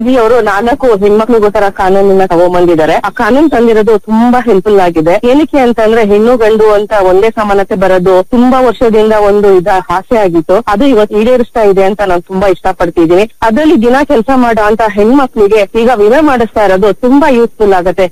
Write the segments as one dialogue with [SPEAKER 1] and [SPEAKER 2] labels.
[SPEAKER 1] ಮೋದಿ ಅವರು ನಾಲ್ಕು ಹೆಣ್ಮಕ್ಳಿಗೋಸ್ಕರ ಕಾನೂನನ್ನ ತಗೊಂಡ್ಬಂದಿದ್ದಾರೆ ಆ ಕಾನೂನು ತಂದಿರೋದು ತುಂಬಾ ಹೆಲ್ಪ್ಫುಲ್ ಆಗಿದೆ ಏನಕ್ಕೆ ಅಂತಂದ್ರೆ ಹೆಣ್ಣು ಗಂಡು ಅಂತ ಒಂದೇ ಸಮಾನತೆ ಬರೋದು ತುಂಬಾ ವರ್ಷದಿಂದ ಒಂದು ಇದ ಆಸೆ ಆಗಿತ್ತು ಅದು ಇವತ್ತು ಈಡೇರಿಸ್ತಾ ಇದೆ ಅಂತ ನಾನು ತುಂಬಾ ಇಷ್ಟಪಡ್ತಿದ್ದೀನಿ ಅದರಲ್ಲಿ ದಿನ ಕೆಲಸ ಮಾಡೋ ಅಂತ ಹೆಣ್ಮಕ್ಳಿಗೆ ಈಗ ವಿಮೆ ಮಾಡಿಸ್ತಾ ಇರೋದು ತುಂಬಾ ಯೂಸ್ಫುಲ್ ಆಗುತ್ತೆ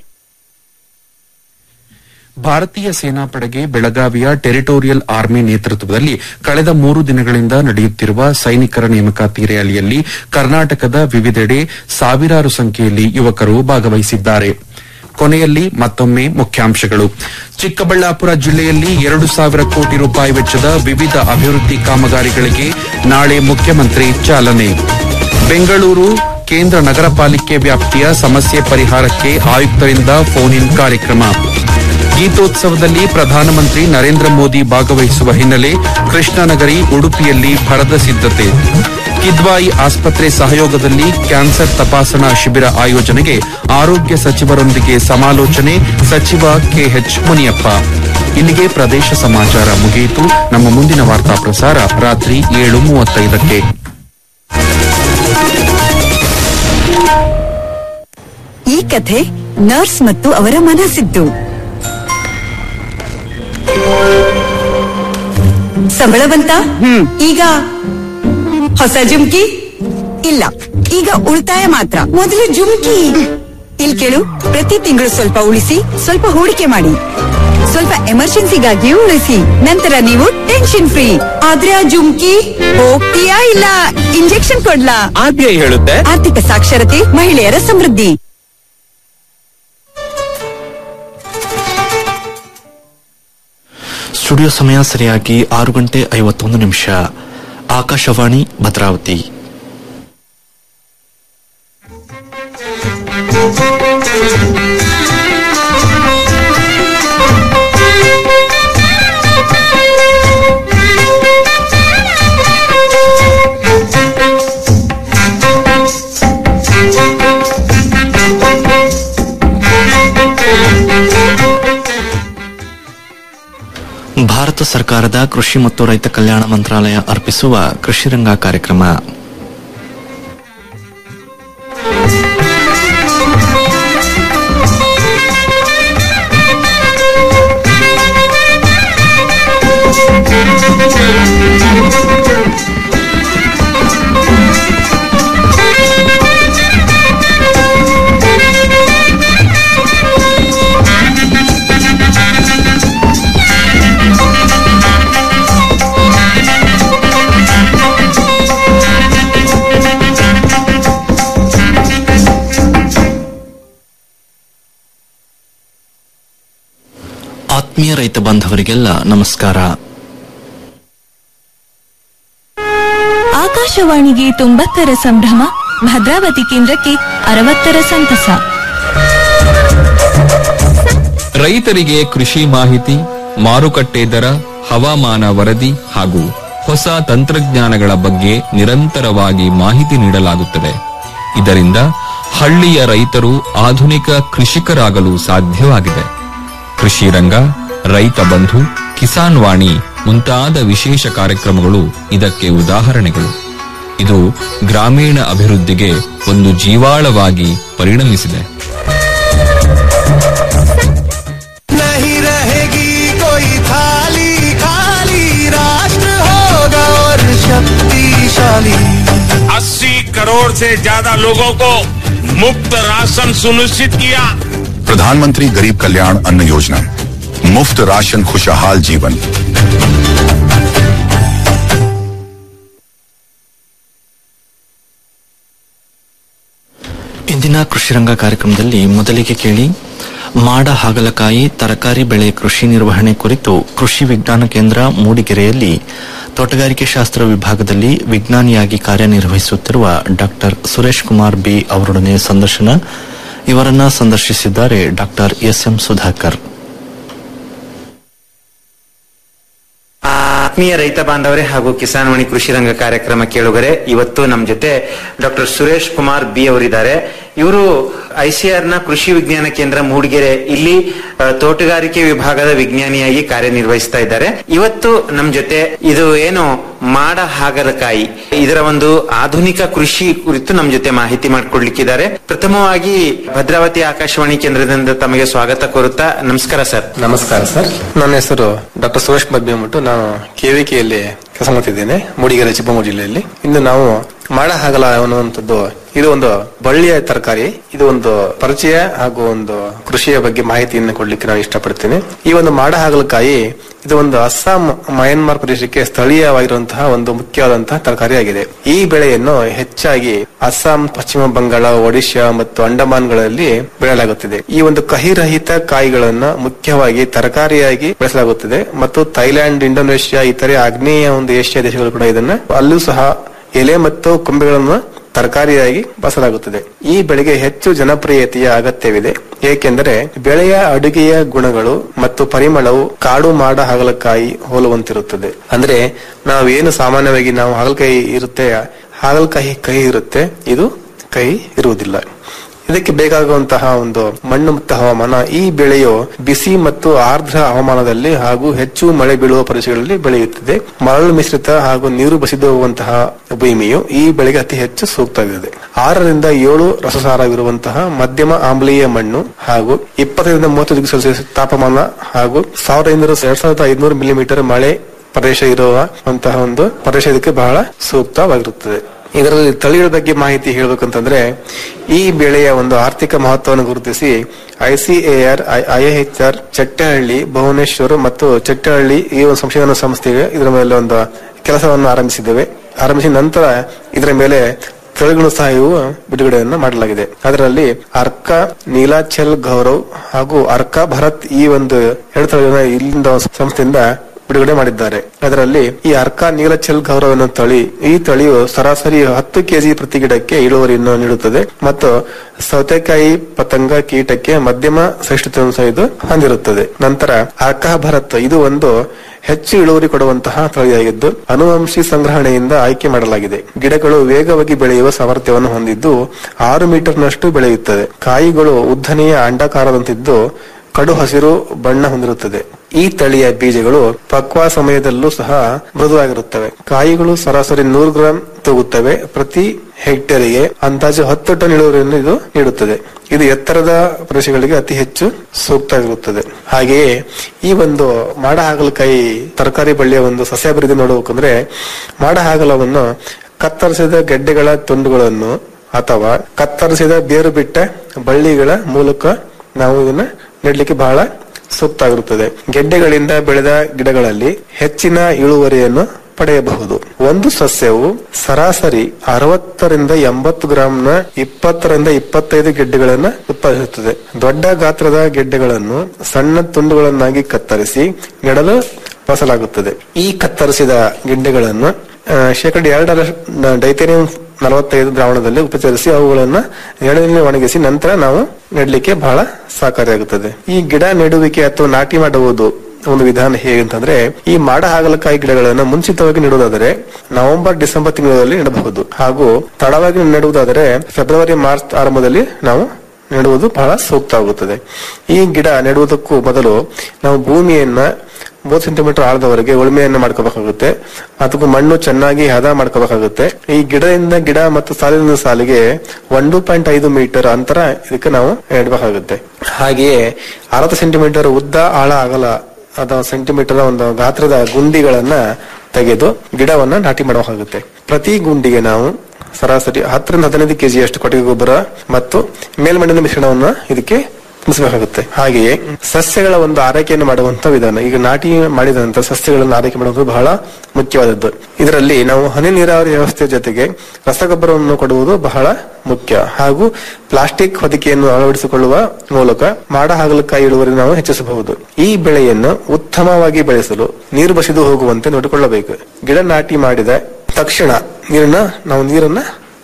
[SPEAKER 2] ಭಾರತೀಯ ಸೇನಾಪಡೆಗೆ ಬೆಳಗಾವಿಯ ಟೆರಿಟೋರಿಯಲ್ ಆರ್ಮಿ ನೇತೃತ್ವದಲ್ಲಿ ಕಳೆದ ಮೂರು ದಿನಗಳಿಂದ ನಡೆಯುತ್ತಿರುವ ಸೈನಿಕರ ನೇಮಕಾತಿ ರ್ಯಾಲಿಯಲ್ಲಿ ಕರ್ನಾಟಕದ ವಿವಿಧೆಡೆ ಸಾವಿರಾರು ಸಂಖ್ಯೆಯಲ್ಲಿ ಯುವಕರು ಭಾಗವಹಿಸಿದ್ದಾರೆ ಕೊನೆಯಲ್ಲಿ ಮತ್ತೊಮ್ಮೆ ಮುಖ್ಯಾಂಶಗಳು ಚಿಕ್ಕಬಳ್ಳಾಪುರ ಜಿಲ್ಲೆಯಲ್ಲಿ ಎರಡು ಸಾವಿರ ಕೋಟಿ ರೂಪಾಯಿ ವೆಚ್ಚದ ವಿವಿಧ ಅಭಿವೃದ್ಧಿ ಕಾಮಗಾರಿಗಳಿಗೆ ನಾಳೆ ಮುಖ್ಯಮಂತ್ರಿ ಚಾಲನೆ ಬೆಂಗಳೂರು ಕೇಂದ್ರ ನಗರ ಪಾಲಿಕೆ ವ್ಯಾಪ್ತಿಯ ಸಮಸ್ಯೆ ಪರಿಹಾರಕ್ಕೆ ಆಯುಕ್ತರಿಂದ ಫೋನ್ ಇನ್ ಕಾರ್ಯಕ್ರಮ ಗೀತೋತ್ಸವದಲ್ಲಿ ಪ್ರಧಾನಮಂತ್ರಿ ನರೇಂದ್ರ ಮೋದಿ ಭಾಗವಹಿಸುವ ಹಿನ್ನೆಲೆ ಕೃಷ್ಣನಗರಿ ಉಡುಪಿಯಲ್ಲಿ ಭರದ ಸಿದ್ದತೆ ಕಿದ್ವಾಯಿ ಆಸ್ಪತ್ರೆ ಸಹಯೋಗದಲ್ಲಿ ಕ್ಯಾನ್ಸರ್ ತಪಾಸಣಾ ಶಿಬಿರ ಆಯೋಜನೆಗೆ ಆರೋಗ್ಯ ಸಚಿವರೊಂದಿಗೆ ಸಮಾಲೋಚನೆ ಸಚಿವ ಕೆಎಚ್ ಮುನಿಯಪ್ಪ ಇಲ್ಲಿಗೆ ಪ್ರದೇಶ ಸಮಾಚಾರ ಮುಗಿಯಿತು ನಮ್ಮ ಮುಂದಿನ ವಾರ್ತಾ ಪ್ರಸಾರ ರಾತ್ರಿ ಏಳು ಮೂವತ್ತೈದಕ್ಕೆ
[SPEAKER 3] ಈ ಕಥೆ ನರ್ಸ್ ಮತ್ತು ಅವರ ಮನಸ್ಸಿದ್ದು ಸಂಬಳ ಬಂತ ಈಗ ಹೊಸ ಜುಮ್ಕಿ ಇಲ್ಲ ಈಗ ಉಳಿತಾಯ ಮಾತ್ರ ಮೊದಲು ಜುಮ್ಕಿ ಇಲ್ ಕೇಳು ಪ್ರತಿ ತಿಂಗಳು ಸ್ವಲ್ಪ ಉಳಿಸಿ ಸ್ವಲ್ಪ ಹೂಡಿಕೆ ಮಾಡಿ ಸ್ವಲ್ಪ ಎಮರ್ಜೆನ್ಸಿಗಾಗಿ ಉಳಿಸಿ ನಂತರ ನೀವು ಟೆನ್ಷನ್ ಫ್ರೀ ಆದ್ರೆ ಆ ಜುಮ್ಕಿ ಹೋಗ್ತೀಯಾ ಇಲ್ಲ ಇಂಜೆಕ್ಷನ್ ಕೊಡ್ಲಾ
[SPEAKER 4] ಆರ್ಬಿಐ ಹೇಳುತ್ತೆ
[SPEAKER 3] ಆರ್ಥಿಕ ಸಾಕ್ಷರತೆ ಮಹಿಳೆಯರ ಸಮೃದ್ಧಿ
[SPEAKER 5] ಸ್ಟುಡಿಯೋ ಸಮಯ ಸರಿಯಾಗಿ ಆರು ಗಂಟೆ ಐವತ್ತೊಂದು ನಿಮಿಷ ಆಕಾಶವಾಣಿ ಭದ್ರಾವತಿ ಭಾರತ ಸರ್ಕಾರದ ಕೃಷಿ ಮತ್ತು ರೈತ ಕಲ್ಯಾಣ ಮಂತ್ರಾಲಯ ಅರ್ಪಿಸುವ ಕೃಷಿರಂಗ ಕಾರ್ಯಕ್ರಮ ಆತ್ಮೀಯ ರೈತ ಬಾಂಧವರಿಗೆಲ್ಲ ನಮಸ್ಕಾರ
[SPEAKER 6] ಆಕಾಶವಾಣಿಗೆ ತೊಂಬತ್ತರ ಸಂಭ್ರಮ ಭದ್ರಾವತಿ ಕೇಂದ್ರಕ್ಕೆ ಅರವತ್ತರ ಸಂತಸ
[SPEAKER 4] ರೈತರಿಗೆ ಕೃಷಿ ಮಾಹಿತಿ ಮಾರುಕಟ್ಟೆ ದರ ಹವಾಮಾನ ವರದಿ ಹಾಗೂ ಹೊಸ ತಂತ್ರಜ್ಞಾನಗಳ ಬಗ್ಗೆ ನಿರಂತರವಾಗಿ ಮಾಹಿತಿ ನೀಡಲಾಗುತ್ತದೆ ಇದರಿಂದ ಹಳ್ಳಿಯ ರೈತರು ಆಧುನಿಕ ಕೃಷಿಕರಾಗಲು ಸಾಧ್ಯವಾಗಿದೆ ಕೃಷಿ ರಂಗ ರೈತ ಬಂಧು ಕಿಸಾನ್ ವಾಣಿ ಮುಂತಾದ ವಿಶೇಷ ಕಾರ್ಯಕ್ರಮಗಳು ಇದಕ್ಕೆ ಉದಾಹರಣೆಗಳು ಇದು ಗ್ರಾಮೀಣ ಅಭಿವೃದ್ಧಿಗೆ ಒಂದು ಜೀವಾಳವಾಗಿ ಪರಿಣಮಿಸಿದೆ
[SPEAKER 7] नहीं रहेगी कोई थाली खाली राष्ट्र होगा और शक्तिशाली
[SPEAKER 8] अस्सी करोड़ से ज्यादा लोगों को मुफ्त राशन सुनिश्चित किया
[SPEAKER 9] प्रधानमंत्री गरीब कल्याण अन्न योजना मुफ्त राशन खुशहाल जीवन
[SPEAKER 5] ಇಂದಿನ ಕೃಷಿರಂಗ ಕಾರ್ಯಕ್ರಮದಲ್ಲಿ ಮೊದಲಿಗೆ ಕೇಳಿ ಮಾಡ ಹಾಗಲಕಾಯಿ ತರಕಾರಿ ಬೆಳೆ ಕೃಷಿ ನಿರ್ವಹಣೆ ಕುರಿತು ಕೃಷಿ ವಿಜ್ಞಾನ ಕೇಂದ್ರ ಮೂಡಿಗೆರೆಯಲ್ಲಿ ತೋಟಗಾರಿಕೆ ಶಾಸ್ತ್ರ ವಿಭಾಗದಲ್ಲಿ ವಿಜ್ಞಾನಿಯಾಗಿ ಕಾರ್ಯನಿರ್ವಹಿಸುತ್ತಿರುವ ಡಾಕ್ಟರ್ ಸುರೇಶ್ ಕುಮಾರ್ ಬಿ ಅವರೊಡನೆ ಸಂದರ್ಶನ ಇವರನ್ನ ಸಂದರ್ಶಿಸಿದ್ದಾರೆ ಡಾಕ್ಟರ್ ಎಸ್ ಎಂ ಸುಧಾಕರ್
[SPEAKER 10] ಆತ್ಮೀಯ ರೈತ ಬಾಂಧವರೇ ಹಾಗೂ ಕಿಸಾನ್ ವಾಣಿ ಕೃಷಿ ರಂಗ ಕಾರ್ಯಕ್ರಮ ಕೇಳುಗರೆ ಇವತ್ತು ನಮ್ಮ ಜೊತೆ ಡಾಕ್ಟರ್ ಸುರೇಶ್ ಕುಮಾರ್ ಬಿ ಅವರಿದ್ದಾರೆ ಇವರು ಐಸಿಆರ್ ನ ಕೃಷಿ ವಿಜ್ಞಾನ ಕೇಂದ್ರ ಮೂಡಿಗೆರೆ ಇಲ್ಲಿ ಆ, ತೋಟಗಾರಿಕೆ ವಿಭಾಗದ ವಿಜ್ಞಾನಿಯಾಗಿ ಕಾರ್ಯನಿರ್ವಹಿಸ್ತಾ ಇದ್ದಾರೆ ಇವತ್ತು ನಮ್ ಜೊತೆ ಇದು ಏನು ಮಾಡ ಹಾಗಲಕಾಯಿ ಇದರ ಒಂದು ಆಧುನಿಕ ಕೃಷಿ ಕುರಿತು ನಮ್ ಜೊತೆ ಮಾಹಿತಿ ಮಾಡಿಕೊಡ್ಲಿಕ್ಕಿದ್ದಾರೆ ಪ್ರಥಮವಾಗಿ ಭದ್ರಾವತಿ ಆಕಾಶವಾಣಿ ಕೇಂದ್ರದಿಂದ ತಮಗೆ ಸ್ವಾಗತ ಕೋರುತ್ತಾ ನಮಸ್ಕಾರ ಸರ್
[SPEAKER 11] ನಮಸ್ಕಾರ ಸರ್ ನನ್ನ ಹೆಸರು ಡಾಕ್ಟರ್ ಸುರೇಶ್ ಬಬ್ಬಿ ಅಂದ್ಬಿಟ್ಟು ನಾನು ಕೆವಿಕೆಯಲ್ಲಿ ಕೆಲಸ ಮಾಡ್ತಿದ್ದೇನೆ ಮೂಡಿಗೆರೆ ಚಿಕ್ಕಮಗಳೂರು ಜಿಲ್ಲೆಯಲ್ಲಿ ಇಂದು ನಾವು ಮಾಡ ಹಾಗಲ ಅನ್ನುವಂಥದ್ದು ಇದು ಒಂದು ಬಳ್ಳಿಯ ತರಕಾರಿ ಇದು ಒಂದು ಪರಿಚಯ ಹಾಗೂ ಒಂದು ಕೃಷಿಯ ಬಗ್ಗೆ ಮಾಹಿತಿಯನ್ನು ಕೊಡ್ಲಿಕ್ಕೆ ನಾನು ಇಷ್ಟಪಡ್ತೇನೆ ಈ ಒಂದು ಮಾಡ ಹಾಗಲಕಾಯಿ ಇದು ಒಂದು ಅಸ್ಸಾಂ ಮಯನ್ಮಾರ್ ಪ್ರದೇಶಕ್ಕೆ ಸ್ಥಳೀಯವಾಗಿರುವಂತಹ ಒಂದು ಮುಖ್ಯವಾದಂತಹ ತರಕಾರಿಯಾಗಿದೆ ಈ ಬೆಳೆಯನ್ನು ಹೆಚ್ಚಾಗಿ ಅಸ್ಸಾಂ ಪಶ್ಚಿಮ ಬಂಗಾಳ ಒಡಿಶಾ ಮತ್ತು ಅಂಡಮಾನ್ಗಳಲ್ಲಿ ಬೆಳೆಯಲಾಗುತ್ತಿದೆ ಈ ಒಂದು ಕಹಿರಹಿತ ಕಾಯಿಗಳನ್ನ ಮುಖ್ಯವಾಗಿ ತರಕಾರಿಯಾಗಿ ಬೆಳೆಸಲಾಗುತ್ತದೆ ಮತ್ತು ಥೈಲ್ಯಾಂಡ್ ಇಂಡೋನೇಷ್ಯಾ ಇತರೆ ಆಗ್ನೇಯ ಒಂದು ಏಷ್ಯಾ ದೇಶಗಳು ಕೂಡ ಇದನ್ನ ಅಲ್ಲೂ ಸಹ ಎಲೆ ಮತ್ತು ಕೊಂಬೆಗಳನ್ನು ತರಕಾರಿಯಾಗಿ ಬಳಸಲಾಗುತ್ತದೆ ಈ ಬೆಳೆಗೆ ಹೆಚ್ಚು ಜನಪ್ರಿಯತೆಯ ಅಗತ್ಯವಿದೆ ಏಕೆಂದರೆ ಬೆಳೆಯ ಅಡುಗೆಯ ಗುಣಗಳು ಮತ್ತು ಪರಿಮಳವು ಕಾಡು ಮಾಡ ಹಾಗಲಕಾಯಿ ಹೋಲುವಂತಿರುತ್ತದೆ ಅಂದ್ರೆ ನಾವೇನು ಸಾಮಾನ್ಯವಾಗಿ ನಾವು ಹಾಗಲಕಾಯಿ ಇರುತ್ತೆ ಹಾಗಲಕಾಯಿ ಕಹಿ ಇರುತ್ತೆ ಇದು ಕಹಿ ಇರುವುದಿಲ್ಲ ಇದಕ್ಕೆ ಬೇಕಾಗುವಂತಹ ಒಂದು ಮಣ್ಣು ಮತ್ತು ಹವಾಮಾನ ಈ ಬೆಳೆಯು ಬಿಸಿ ಮತ್ತು ಆರ್ದ್ರ ಹವಾಮಾನದಲ್ಲಿ ಹಾಗೂ ಹೆಚ್ಚು ಮಳೆ ಬೀಳುವ ಪ್ರದೇಶಗಳಲ್ಲಿ ಬೆಳೆಯುತ್ತದೆ ಮರಳು ಮಿಶ್ರಿತ ಹಾಗೂ ನೀರು ಬಸಿದು ಹೋಗುವಂತಹ ಭೂಮಿಯು ಈ ಬೆಳೆಗೆ ಅತಿ ಹೆಚ್ಚು ಸೂಕ್ತವಾಗಿದೆ ಆರರಿಂದ ಏಳು ರಸಸಾರವಿರುವಂತಹ ಮಧ್ಯಮ ಆಮ್ಲೀಯ ಮಣ್ಣು ಹಾಗೂ ಇಪ್ಪತ್ತೈದರಿಂದ ಮೂವತ್ತು ಡಿಗ್ರಿ ಸೆಲ್ಸಿಯಸ್ ತಾಪಮಾನ ಹಾಗೂ ಸಾವಿರದ ಐನೂರು ಎರಡ್ ಸಾವಿರದ ಐದುನೂರು ಮಿಲಿಮೀಟರ್ ಮಳೆ ಪ್ರದೇಶ ಇರುವಂತಹ ಒಂದು ಪ್ರದೇಶ ಇದಕ್ಕೆ ಬಹಳ ಸೂಕ್ತವಾಗಿರುತ್ತದೆ ಇದರಲ್ಲಿ ತಳಿಗಳ ಬಗ್ಗೆ ಮಾಹಿತಿ ಹೇಳ್ಬೇಕಂತಂದ್ರೆ ಈ ಬೆಳೆಯ ಒಂದು ಆರ್ಥಿಕ ಮಹತ್ವವನ್ನು ಗುರುತಿಸಿ ಐಸಿಎಆರ್ ಐಎಚ್ಆರ್ ಚಟ್ಟಹಳ್ಳಿ ಭುವನೇಶ್ವರ್ ಮತ್ತು ಚಟ್ಟಹಳ್ಳಿ ಈ ಒಂದು ಸಂಶೋಧನಾ ಸಂಸ್ಥೆಗೆ ಇದರ ಮೇಲೆ ಒಂದು ಕೆಲಸವನ್ನು ಆರಂಭಿಸಿದ್ದೇವೆ ಆರಂಭಿಸಿದ ನಂತರ ಇದರ ಮೇಲೆ ತಳಿಗಳು ಸಹ ಇವು ಬಿಡುಗಡೆಯನ್ನು ಮಾಡಲಾಗಿದೆ ಅದರಲ್ಲಿ ಅರ್ಕ ನೀಲಾಚಲ್ ಗೌರವ್ ಹಾಗೂ ಅರ್ಕ ಭರತ್ ಈ ಒಂದು ಎರಡು ತಳಿಗಳನ್ನ ಇಲ್ಲಿಂದ ಸಂಸ್ಥೆಯಿಂದ ಬಿಡುಗಡೆ ಮಾಡಿದ್ದಾರೆ ಅದರಲ್ಲಿ ಈ ಅರ್ಕ ನೀಲಚಲ್ ಗೌರವ ಅನ್ನೋ ತಳಿ ಈ ತಳಿಯು ಸರಾಸರಿ ಹತ್ತು ಕೆಜಿ ಪ್ರತಿ ಗಿಡಕ್ಕೆ ಇಳುವರಿಯನ್ನು ನೀಡುತ್ತದೆ ಮತ್ತು ಸೌತೆಕಾಯಿ ಪತಂಗ ಕೀಟಕ್ಕೆ ಮಧ್ಯಮ ಸಹಿಷ್ಣುತೆಯನ್ನು ಸಹ ಇದು ಹೊಂದಿರುತ್ತದೆ ನಂತರ ಅರ್ಕ ಭರತ್ ಇದು ಒಂದು ಹೆಚ್ಚು ಇಳುವರಿ ಕೊಡುವಂತಹ ತಳಿಯಾಗಿದ್ದು ಅನುವಂಶಿ ಸಂಗ್ರಹಣೆಯಿಂದ ಆಯ್ಕೆ ಮಾಡಲಾಗಿದೆ ಗಿಡಗಳು ವೇಗವಾಗಿ ಬೆಳೆಯುವ ಸಾಮರ್ಥ್ಯವನ್ನು ಹೊಂದಿದ್ದು ಆರು ಮೀಟರ್ನಷ್ಟು ಬೆಳೆಯುತ್ತದೆ ಕಾಯಿಗಳು ಉದ್ದನೆಯ ಅಂಡಾಕಾರದಂತಿದ್ದು ಕಡು ಹಸಿರು ಬಣ್ಣ ಹೊಂದಿರುತ್ತದೆ ಈ ತಳಿಯ ಬೀಜಗಳು ಪಕ್ವ ಸಮಯದಲ್ಲೂ ಸಹ ಮೃದುವಾಗಿರುತ್ತವೆ ಕಾಯಿಗಳು ಸರಾಸರಿ ನೂರು ಗ್ರಾಂ ತೂಗುತ್ತವೆ ಪ್ರತಿ ಹೆಕ್ಟೇರಿಗೆ ಅಂದಾಜು ಹತ್ತು ಟನ್ ಇಳುವರಿಯನ್ನು ಇದು ನೀಡುತ್ತದೆ ಇದು ಎತ್ತರದ ಪ್ರದೇಶಗಳಿಗೆ ಅತಿ ಹೆಚ್ಚು ಸೂಕ್ತವಾಗಿರುತ್ತದೆ ಹಾಗೆಯೇ ಈ ಒಂದು ಮಾಡ ಹಾಗಲಕಾಯಿ ತರಕಾರಿ ಬಳ್ಳಿಯ ಒಂದು ಸಸ್ಯಾಭಿವೃದ್ಧಿ ನೋಡಬೇಕಂದ್ರೆ ಮಾಡ ಹಾಗಲವನ್ನು ಕತ್ತರಿಸಿದ ಗೆಡ್ಡೆಗಳ ತುಂಡುಗಳನ್ನು ಅಥವಾ ಕತ್ತರಿಸಿದ ಬೇರು ಬಿಟ್ಟ ಬಳ್ಳಿಗಳ ಮೂಲಕ ನಾವು ಇದನ್ನ ನೆಡ್ಲಿಕ್ಕೆ ಬಹಳ ಸೂಕ್ತ ಆಗಿರುತ್ತದೆ ಗೆಡ್ಡೆಗಳಿಂದ ಬೆಳೆದ ಗಿಡಗಳಲ್ಲಿ ಹೆಚ್ಚಿನ ಇಳುವರಿಯನ್ನು ಪಡೆಯಬಹುದು ಒಂದು ಸಸ್ಯವು ಸರಾಸರಿ ಅರವತ್ತರಿಂದ ಎಂಬತ್ತು ಗ್ರಾಂನ ಇಪ್ಪತ್ತರಿಂದ ಇಪ್ಪತ್ತೈದು ಗೆಡ್ಡೆಗಳನ್ನು ಉತ್ಪಾದಿಸುತ್ತದೆ ದೊಡ್ಡ ಗಾತ್ರದ ಗೆಡ್ಡೆಗಳನ್ನು ಸಣ್ಣ ತುಂಡುಗಳನ್ನಾಗಿ ಕತ್ತರಿಸಿ ನೆಡಲು ಬಳಸಲಾಗುತ್ತದೆ ಈ ಕತ್ತರಿಸಿದ ಗೆಡ್ಡೆಗಳನ್ನು ಆ, ಶೇಕಡ ಎರಡರ ಡೈಥೇರಿಯಂ ನಲವತ್ತೈದು ದ್ರಾವಣದಲ್ಲಿ ಉಪಚರಿಸಿ ಅವುಗಳನ್ನು ನೆರಳಿನಲ್ಲಿ ಒಣಗಿಸಿ ನಂತರ ನಾವು ನೆಡಲಿಕ್ಕೆ ಬಹಳ ಸಹಕಾರಿಯಾಗುತ್ತದೆ ಈ ಗಿಡ ನೆಡುವಿಕೆ ಅಥವಾ ನಾಟಿ ಮಾಡುವುದು ಒಂದು ವಿಧಾನ ಹೇಗಂತಂದ್ರೆ ಈ ಮಾಡ ಹಾಗಲಕಾಯಿ ಗಿಡಗಳನ್ನು ಮುಂಚಿತವಾಗಿ ನೆಡುವುದಾದರೆ ನವೆಂಬರ್ ಡಿಸೆಂಬರ್ ತಿಂಗಳಲ್ಲಿ ನೆಡಬಹುದು ಹಾಗೂ ತಡವಾಗಿ ನೆಡುವುದಾದರೆ ಫೆಬ್ರವರಿ ಮಾರ್ಚ್ ಆರಂಭದಲ್ಲಿ ನಾವು ನೆಡುವುದು ಬಹಳ ಸೂಕ್ತವಾಗುತ್ತದೆ ಈ ಗಿಡ ನೆಡುವುದಕ್ಕೂ ಮೊದಲು ನಾವು ಭೂಮಿಯನ್ನ ಮೂವತ್ತು ಸೆಂಟಿಮೀಟರ್ ಆಳದವರೆಗೆ ಉಳುಮೆಯನ್ನು ಮಾಡ್ಕೋಬೇಕಾಗುತ್ತೆ ಅದಕ್ಕೂ ಮಣ್ಣು ಚೆನ್ನಾಗಿ ಹದ ಮಾಡ್ಕೋಬೇಕಾಗುತ್ತೆ ಈ ಗಿಡದಿಂದ ಗಿಡ ಮತ್ತು ಸಾಲಿನಿಂದ ಸಾಲಿಗೆ ಒಂದು ಪಾಯಿಂಟ್ ಐದು ಮೀಟರ್ ಅಂತರ ಇದಕ್ಕೆ ನಾವು ನೆಡಬೇಕಾಗುತ್ತೆ ಹಾಗೆಯೇ ಅರವತ್ತು ಸೆಂಟಿಮೀಟರ್ ಉದ್ದ ಆಳ ಅಗಲ ಅಥವಾ ಸೆಂಟಿಮೀಟರ್ ಒಂದು ಗಾತ್ರದ ಗುಂಡಿಗಳನ್ನ ತೆಗೆದು ಗಿಡವನ್ನ ನಾಟಿ ಮಾಡಬೇಕಾಗುತ್ತೆ ಪ್ರತಿ ಗುಂಡಿಗೆ ನಾವು ಸರಾಸರಿ ಹತ್ತರಿಂದ ಹದಿನೈದು ಕೆಜಿಯಷ್ಟು ಕೊಟ್ಟಿಗೆ ಗೊಬ್ಬರ ಮತ್ತು ಮೇಲ್ಮಣ್ಣಿನ ಮಿಶ್ರಣವನ್ನ ಇದಕ್ಕೆ ತುಂಬಿಸಬೇಕಾಗುತ್ತೆ ಹಾಗೆಯೇ ಸಸ್ಯಗಳ ಒಂದು ಆರೈಕೆಯನ್ನು ಮಾಡುವಂತ ವಿಧಾನ ಈಗ ನಾಟಿ ಮಾಡಿದ ನಂತರ ಸಸ್ಯಗಳನ್ನು ಆರೈಕೆ ಮಾಡುವುದು ಬಹಳ ಮುಖ್ಯವಾದದ್ದು ಇದರಲ್ಲಿ ನಾವು ಹನಿ ನೀರಾವರಿ ವ್ಯವಸ್ಥೆ ಜೊತೆಗೆ ರಸಗೊಬ್ಬರವನ್ನು ಕೊಡುವುದು ಬಹಳ ಮುಖ್ಯ ಹಾಗೂ ಪ್ಲಾಸ್ಟಿಕ್ ಹೊದಿಕೆಯನ್ನು ಅಳವಡಿಸಿಕೊಳ್ಳುವ ಮೂಲಕ ಮಾಡ ಹಾಗಲಕಾಯಿ ಇಳುವರಿ ನಾವು ಹೆಚ್ಚಿಸಬಹುದು ಈ ಬೆಳೆಯನ್ನು ಉತ್ತಮವಾಗಿ ಬೆಳೆಸಲು ನೀರು ಬಸಿದು ಹೋಗುವಂತೆ ನೋಡಿಕೊಳ್ಳಬೇಕು ಗಿಡ ನಾಟಿ ಮಾಡಿದ ತಕ್ಷಣ ನೀರನ್ನ ನಾವು ನೀರನ್ನ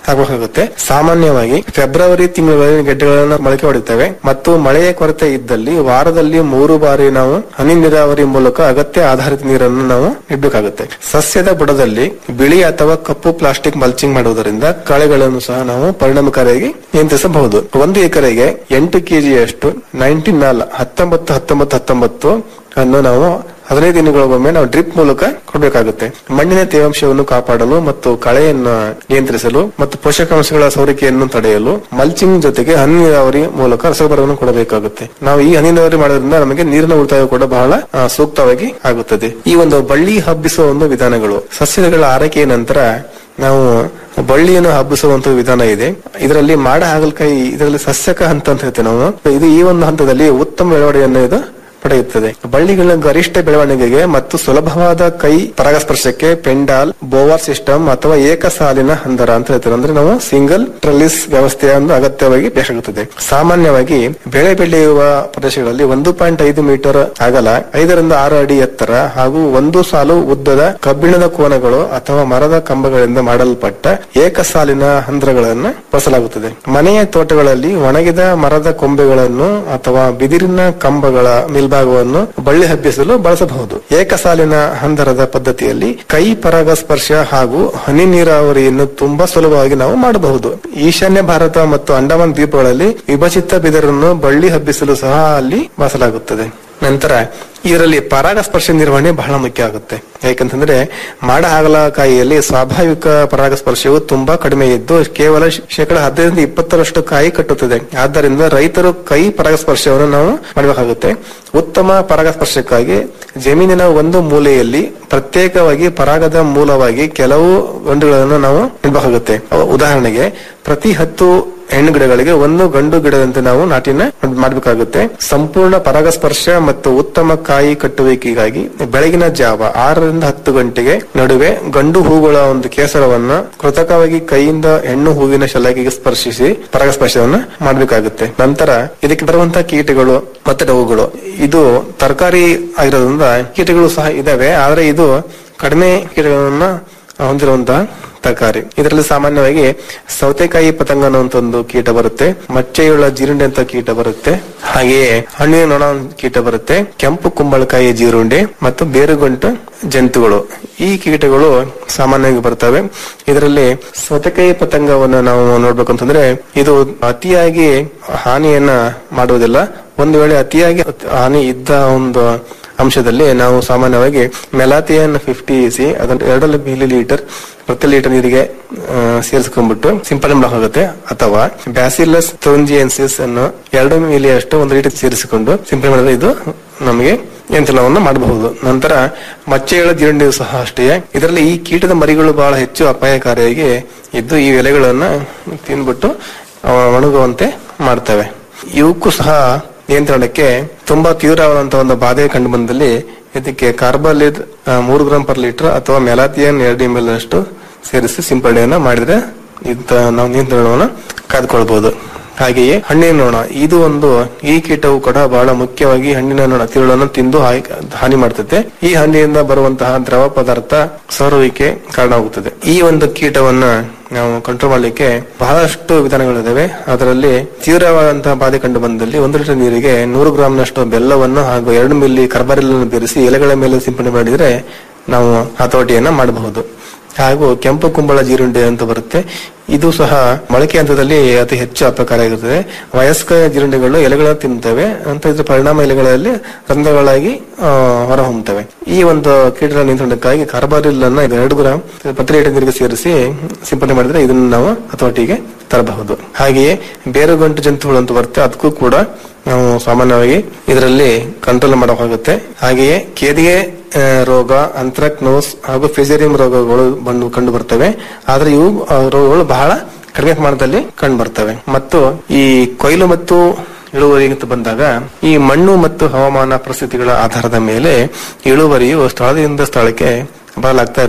[SPEAKER 11] ಆಗಬೇಕಾಗುತ್ತೆ ಸಾಮಾನ್ಯವಾಗಿ ಫೆಬ್ರವರಿ ತಿಂಗಳಲ್ಲಿ ಗೆಡ್ಡೆಗಳನ್ನು ಮೊಳಕೆ ಹೊಡಿತವೆ ಮತ್ತು ಮಳೆಯ ಕೊರತೆ ಇದ್ದಲ್ಲಿ ವಾರದಲ್ಲಿ ಮೂರು ಬಾರಿ ನಾವು ಹನಿ ನೀರಾವರಿ ಮೂಲಕ ಅಗತ್ಯ ಆಧಾರಿತ ನೀರನ್ನು ನಾವು ಇಡಬೇಕಾಗುತ್ತೆ ಸಸ್ಯದ ಬುಡದಲ್ಲಿ ಬಿಳಿ ಅಥವಾ ಕಪ್ಪು ಪ್ಲಾಸ್ಟಿಕ್ ಮಲ್ಚಿಂಗ್ ಮಾಡುವುದರಿಂದ ಕಳೆಗಳನ್ನು ಸಹ ನಾವು ಪರಿಣಾಮಕಾರಿಯಾಗಿ ನಿಯಂತ್ರಿಸಬಹುದು ಒಂದು ಎಕರೆಗೆ ಎಂಟು ಕೆಜಿಯಷ್ಟು ನೈನ್ಟೀನ್ ನಾಲ್ ಹತ್ತೊಂಬತ್ತು ಹತ್ತೊಂಬತ್ತು ಹತ್ತೊಂಬತ್ತು ಅನ್ನು ನಾವು ಹದಿನೈದು ದಿನಗಳಿಗೊಮ್ಮೆ ನಾವು ಡ್ರಿಪ್ ಮೂಲಕ ಕೊಡಬೇಕಾಗುತ್ತೆ ಮಣ್ಣಿನ ತೇವಾಂಶವನ್ನು ಕಾಪಾಡಲು ಮತ್ತು ಕಳೆಯನ್ನು ನಿಯಂತ್ರಿಸಲು ಮತ್ತು ಪೋಷಕಾಂಶಗಳ ಸೋರಿಕೆಯನ್ನು ತಡೆಯಲು ಮಲ್ಚಿಂಗ್ ಜೊತೆಗೆ ಹನಿ ನೀರಾವರಿ ಮೂಲಕ ರಸಗೊಬ್ಬರವನ್ನು ಕೊಡಬೇಕಾಗುತ್ತೆ ನಾವು ಈ ಹನಿ ನೀರಾವರಿ ಮಾಡೋದ್ರಿಂದ ನಮಗೆ ನೀರಿನ ಉಳಿತಾಯ ಕೂಡ ಬಹಳ ಆ, ಸೂಕ್ತವಾಗಿ ಆಗುತ್ತದೆ ಈ ಒಂದು ಬಳ್ಳಿ ಹಬ್ಬಿಸುವ ಒಂದು ವಿಧಾನಗಳು ಸಸ್ಯಗಳ ಆರೈಕೆಯ ನಂತರ ನಾವು ಬಳ್ಳಿಯನ್ನು ಹಬ್ಬಿಸುವಂತ ವಿಧಾನ ಇದೆ ಇದರಲ್ಲಿ ಮಾಡ ಹಾಗಲಕಾಯಿ ಇದರಲ್ಲಿ ಸಸ್ಯಕ ಹಂತ ಅಂತ ಹೇಳ್ತೇವೆ ನಾವು ಇದು ಈ ಒಂದು ಹಂತದಲ್ಲಿ ಉತ್ತಮ ಬೆಳವಣಿಗೆಯನ್ನು ಇದು ಪಡೆಯುತ್ತದೆ ಬಳ್ಳಿಗಳ ಗರಿಷ್ಠ ಬೆಳವಣಿಗೆಗೆ ಮತ್ತು ಸುಲಭವಾದ ಕೈ ಪರಾಗಸ್ಪರ್ಶಕ್ಕೆ ಪೆಂಡಾಲ್ ಬೋವಾರ್ ಸಿಸ್ಟಮ್ ಅಥವಾ ಏಕಸಾಲಿನ ಹಂದರ ಅಂತ ಹೇಳ್ತಾರೆ ಅಂದ್ರೆ ನಾವು ಸಿಂಗಲ್ ಟ್ರಲಿಸ್ ವ್ಯವಸ್ಥೆಯನ್ನು ಅಗತ್ಯವಾಗಿ ಬೇಕಾಗುತ್ತದೆ ಸಾಮಾನ್ಯವಾಗಿ ಬೆಳೆ ಬೆಳೆಯುವ ಪ್ರದೇಶಗಳಲ್ಲಿ ಒಂದು ಪಾಯಿಂಟ್ ಐದು ಮೀಟರ್ ಅಗಲ ಐದರಿಂದ ಆರು ಅಡಿ ಎತ್ತರ ಹಾಗೂ ಒಂದು ಸಾಲು ಉದ್ದದ ಕಬ್ಬಿಣದ ಕೋನಗಳು ಅಥವಾ ಮರದ ಕಂಬಗಳಿಂದ ಮಾಡಲ್ಪಟ್ಟ ಏಕಸಾಲಿನ ಹಂದ್ರಗಳನ್ನು ಬಳಸಲಾಗುತ್ತದೆ ಮನೆಯ ತೋಟಗಳಲ್ಲಿ ಒಣಗಿದ ಮರದ ಕೊಂಬೆಗಳನ್ನು ಅಥವಾ ಬಿದಿರಿನ ಕಂಬಗಳ ಮೇಲ್ಭಾಗವನ್ನು ಬಳ್ಳಿ ಹಬ್ಬಿಸಲು ಬಳಸಬಹುದು ಏಕಸಾಲಿನ ಹಂದರದ ಪದ್ಧತಿಯಲ್ಲಿ ಕೈ ಪರಾಗಸ್ಪರ್ಶ ಹಾಗೂ ಹನಿ ನೀರಾವರಿಯನ್ನು ತುಂಬಾ ಸುಲಭವಾಗಿ ನಾವು ಮಾಡಬಹುದು ಈಶಾನ್ಯ ಭಾರತ ಮತ್ತು ಅಂಡಮಾನ್ ದ್ವೀಪಗಳಲ್ಲಿ ವಿಭಜಿತ ಬಿದಿರನ್ನು ಬಳ್ಳಿ ಹಬ್ಬಿಸಲು ಸಹ ಅಲ್ಲಿ ಬಳಸಲಾಗುತ್ತದೆ ನಂತರ ಇದರಲ್ಲಿ ಪರಾಗಸ್ಪರ್ಶ ನಿರ್ವಹಣೆ ಬಹಳ ಮುಖ್ಯ ಆಗುತ್ತೆ ಯಾಕಂತಂದ್ರೆ ಮಾಡ ಹಾಗಲಕಾಯಿಯಲ್ಲಿ ಸ್ವಾಭಾವಿಕ ಪರಾಗಸ್ಪರ್ಶವು ತುಂಬಾ ಕಡಿಮೆ ಇದ್ದು ಕೇವಲ ಶ್- ಶೇಕಡ ಹದಿನೈದರಿಂದ ಇಪ್ಪತ್ತರಷ್ಟು ಕಾಯಿ ಕಟ್ಟುತ್ತದೆ ಆದ್ದರಿಂದ ರೈತರು ಕೈ ಪರಾಗಸ್ಪರ್ಶವನ್ನು ನಾವು ಮಾಡಬೇಕಾಗುತ್ತೆ ಉತ್ತಮ ಪರಾಗಸ್ಪರ್ಶಕ್ಕಾಗಿ ಜಮೀನಿನ ಒಂದು ಮೂಲೆಯಲ್ಲಿ ಪ್ರತ್ಯೇಕವಾಗಿ ಪರಾಗದ ಮೂಲವಾಗಿ ಕೆಲವು ಗಂಡುಗಳನ್ನು ನಾವು ಇಡಬೇಕಾಗುತ್ತೆ ಅವ- ಉದಾಹರಣೆಗೆ ಪ್ರತಿ ಹತ್ತು ಹೆಣ್ಣು ಗಿಡಗಳಿಗೆ ಒಂದು ಗಂಡು ಗಿಡದಂತೆ ನಾವು ನಾಟಿನ ಮಾಡಬೇಕಾಗುತ್ತೆ ಸಂಪೂರ್ಣ ಪರಾಗಸ್ಪರ್ಶ ಮತ್ತು ಉತ್ತಮ ಕಾಯಿ ಕಟ್ಟುವಿಕೆಗಾಗಿ ಬೆಳಗಿನ ಜಾವ ಆರರಿಂದ ಹತ್ತು ಗಂಟೆಗೆ ನಡುವೆ ಗಂಡು ಹೂಗಳ ಒಂದು ಕೇಸರವನ್ನ ಕೃತಕವಾಗಿ ಕೈಯಿಂದ ಹೆಣ್ಣು ಹೂವಿನ ಶಲಾಕೆಗೆ ಸ್ಪರ್ಶಿಸಿ ಪರಾಗಸ್ಪರ್ಶವನ್ನ ಮಾಡಬೇಕಾಗುತ್ತೆ ನಂತರ ಇದಕ್ಕೆ ಬರುವಂತಹ ಕೀಟಗಳು ಮತ್ತೆ ರೋಗಗಳು ಇದು ತರಕಾರಿ ಆಗಿರೋದ್ರಿಂದ ಕೀಟಗಳು ಸಹ ಇದಾವೆ ಆದ್ರೆ ಇದು ಕಡಿಮೆ ಕೀಟಗಳನ್ನ ಹೊಂದಿರುವಂತಹ ತರಕಾರಿ ಇದರಲ್ಲಿ ಸಾಮಾನ್ಯವಾಗಿ ಸೌತೆಕಾಯಿ ಪತಂಗ ಅನ್ನುವಂತ ಒಂದು ಕೀಟ ಬರುತ್ತೆ ಮಚ್ಚೆಯುಳ್ಳ ಜೀರುಂಡೆ ಅಂತ ಕೀಟ ಬರುತ್ತೆ ಹಾಗೆಯೇ ಹಣ್ಣಿನ ನೊಣ ಅಂತ ಕೀಟ ಬರುತ್ತೆ ಕೆಂಪು ಕುಂಬಳಕಾಯಿ ಜೀರುಂಡೆ ಮತ್ತು ಬೇರುಗಂಟು ಜಂತುಗಳು ಈ ಕೀಟಗಳು ಸಾಮಾನ್ಯವಾಗಿ ಬರ್ತವೆ ಇದರಲ್ಲಿ ಸೌತೆಕಾಯಿ ಪತಂಗವನ್ನು ನಾವು ನೋಡ್ಬೇಕು ಅಂತಂದ್ರೆ ಇದು ಅತಿಯಾಗಿ ಹಾನಿಯನ್ನ ಮಾಡುವುದಿಲ್ಲ ಒಂದು ವೇಳೆ ಅತಿಯಾಗಿ ಹಾನಿ ಇದ್ದ ಒಂದು ಅಂಶದಲ್ಲಿ ನಾವು ಸಾಮಾನ್ಯವಾಗಿ ಮೆಲಾಥಿಯನ್ ಫಿಫ್ಟಿ ಸಿ ಅದನ್ನು ಎರಡು ಮಿಲಿ ಲೀಟರ್ ಪ್ರತಿ ಲೀಟರ್ ನೀರಿಗೆ ಆ, ಸೇರಿಸ್ಕೊಂಡ್ಬಿಟ್ಟು ಸಿಂಪಡಣೆ ಮಾಡಬೇಕಾಗುತ್ತೆ ಅಥವಾ ಬ್ಯಾಸಿಲಸ್ ಥೋಂಜಿಯನ್ಸಿಸ್ ಅನ್ನು ಎರಡು ಮಿಲಿ ಅಷ್ಟು ಒಂದು ಲೀಟರ್ ಸೇರಿಸಿಕೊಂಡು ಸಿಂಪಡಣೆ ಮಾಡಿದ್ರೆ ಇದು ನಮಗೆ ಯಂತ್ರಣವನ್ನು ಮಾಡಬಹುದು ನಂತರ ಮಚ್ಚೆಗಳ ಜೀರ್ಣಿಯು ಸಹ ಅಷ್ಟೇ ಇದರಲ್ಲಿ ಈ ಕೀಟದ ಮರಿಗಳು ಬಹಳ ಹೆಚ್ಚು ಅಪಾಯಕಾರಿಯಾಗಿ ಇದ್ದು ಈ ಎಲೆಗಳನ್ನ ತಿಂದ್ಬಿಟ್ಟು ಅವ ಒಣಗುವಂತೆ ಮಾಡ್ತವೆ ಇವಕ್ಕೂ ಸಹ ನಿಯಂತ್ರಣಕ್ಕೆ ತುಂಬಾ ತೀವ್ರವಾದಂತಹ ಒಂದು ಬಾಧೆ ಕಂಡು ಬಂದಲ್ಲಿ ಇದಕ್ಕೆ ಕಾರ್ಬಲಿದ್ ಮೂರು ಗ್ರಾಂ ಪರ್ ಲೀಟರ್ ಅಥವಾ ಮೆಲಾಥಿಯನ್ ಎರಡು ಎಂ ಎಲ್ ಅಷ್ಟು ಸೇರಿಸಿ ಸಿಂಪಡಣೆಯನ್ನ ಮಾಡಿದ್ರೆ ಇಂತ ನಾವು ನಿಯಂತ್ರಣವನ್ನು ಕಾಯ್ದುಕೊಳ್ಬಹುದು ಹಾಗೆಯೇ ಹಣ್ಣಿನ ನೊಣ ಇದು ಒಂದು ಈ ಕೀಟವು ಕೂಡ ಬಹಳ ಮುಖ್ಯವಾಗಿ ಹಣ್ಣಿನ ನೊಣ ತಿರುಳನ್ನು ತಿಂದು ಹಾಯ್- ಹಾನಿ ಮಾಡ್ತದೆ ಈ ಹಣ್ಣಿನಿಂದ ಬರುವಂತಹ ದ್ರವ ಪದಾರ್ಥ ಸೋರುವಿಕೆ ಕಾರಣವಾಗುತ್ತದೆ ಈ ಒಂದು ಕೀಟವನ್ನ ನಾವು ಕಂಟ್ರೋಲ್ ಮಾಡಲಿಕ್ಕೆ ಬಹಳಷ್ಟು ವಿಧಾನಗಳಿದಾವೆ ಅದರಲ್ಲಿ ತೀವ್ರವಾದಂತಹ ಬಾಧೆ ಕಂಡು ಬಂದಲ್ಲಿ ಒಂದು ಲೀಟರ್ ನೀರಿಗೆ ನೂರು ಗ್ರಾಂನಷ್ಟು ಬೆಲ್ಲವನ್ನು ಹಾಗೂ ಎರಡು ಮಿಲಿ ಕರ್ಬರಿಲ್ಲನ್ನು ಬೆರೆಸಿ ಎಲೆಗಳ ಮೇಲೆ ಸಿಂಪಡಣೆ ಮಾಡಿದ್ರೆ ನಾವು ಹತೋಟಿಯನ್ನ ಮಾಡಬಹುದು ಹಾಗೂ ಕೆಂಪು ಕುಂಬಳ ಜೀರುಂಡೆ ಅಂತ ಬರುತ್ತೆ ಇದು ಸಹ ಮೊಳಕೆ ಹಂತದಲ್ಲಿ ಅತಿ ಹೆಚ್ಚು ಅಪಾಯಕಾರಿಯಾಗಿರುತ್ತದೆ ವಯಸ್ಕ ಜೀರುಂಡೆಗಳು ಎಲೆಗಳನ್ನು ತಿನ್ನುತ್ತವೆ ಅಂತ ಇದ್ರ ಪರಿಣಾಮ ಎಲೆಗಳಲ್ಲಿ ರಂಧ್ರಗಳಾಗಿ ಆ, ಹೊರಹೊಮ್ಮುತ್ತವೆ ಈ ಒಂದು ಕೀಟಗಳ ನಿಯಂತ್ರಣಕ್ಕಾಗಿ ಕಾರ್ಬಾರಿಲ್ ಅನ್ನ ಎರಡು ಗ್ರಾಂ ಪ್ರತಿ ಲೀಟರ್ ನೀರಿಗೆ ಸೇರಿಸಿ ಸಿಂಪಡಣೆ ಮಾಡಿದ್ರೆ ಇದನ್ನು ನಾವು ಹತೋಟಿಗೆ ತರಬಹುದು ಹಾಗೆಯೇ ಬೇರುಗಂಟು ಜಂತುಗಳು ಅಂತ ಬರುತ್ತೆ ಅದಕ್ಕೂ ಕೂಡ ನಾವು ಸಾಮಾನ್ಯವಾಗಿ ಇದರಲ್ಲಿ ಕಂಟ್ರೋಲ್ ಮಾಡಬೇಕಾಗುತ್ತೆ ಹಾಗೆಯೇ ಕೇದಿಗೆ ಆ, ರೋಗ ಅಂತ್ರಕ್ನೋಸ್ ಹಾಗೂ ಫಿಸೇರಿಯಂ ರೋಗಗಳು ಬಂದು ಕಂಡು ಬರ್ತವೆ ಆದ್ರೆ ಇವು ಆ, ರೋಗಗಳು ಬಹಳ ಕಡಿಮೆ ಪ್ರಮಾಣದಲ್ಲಿ ಕಂಡು ಬರ್ತವೆ ಮತ್ತು ಈ ಕೊಯ್ಲು ಮತ್ತು ಇಳುವರಿ ಅಂತ ಬಂದಾಗ ಈ ಮಣ್ಣು ಮತ್ತು ಹವಾಮಾನ ಪರಿಸ್ಥಿತಿಗಳ ಆಧಾರದ ಮೇಲೆ ಇಳುವರಿಯು ಸ್ಥಳದಿಂದ ಸ್ಥಳಕ್ಕೆ ಬದಲಾಗ್ತಾ ಇರುತ್ತೆ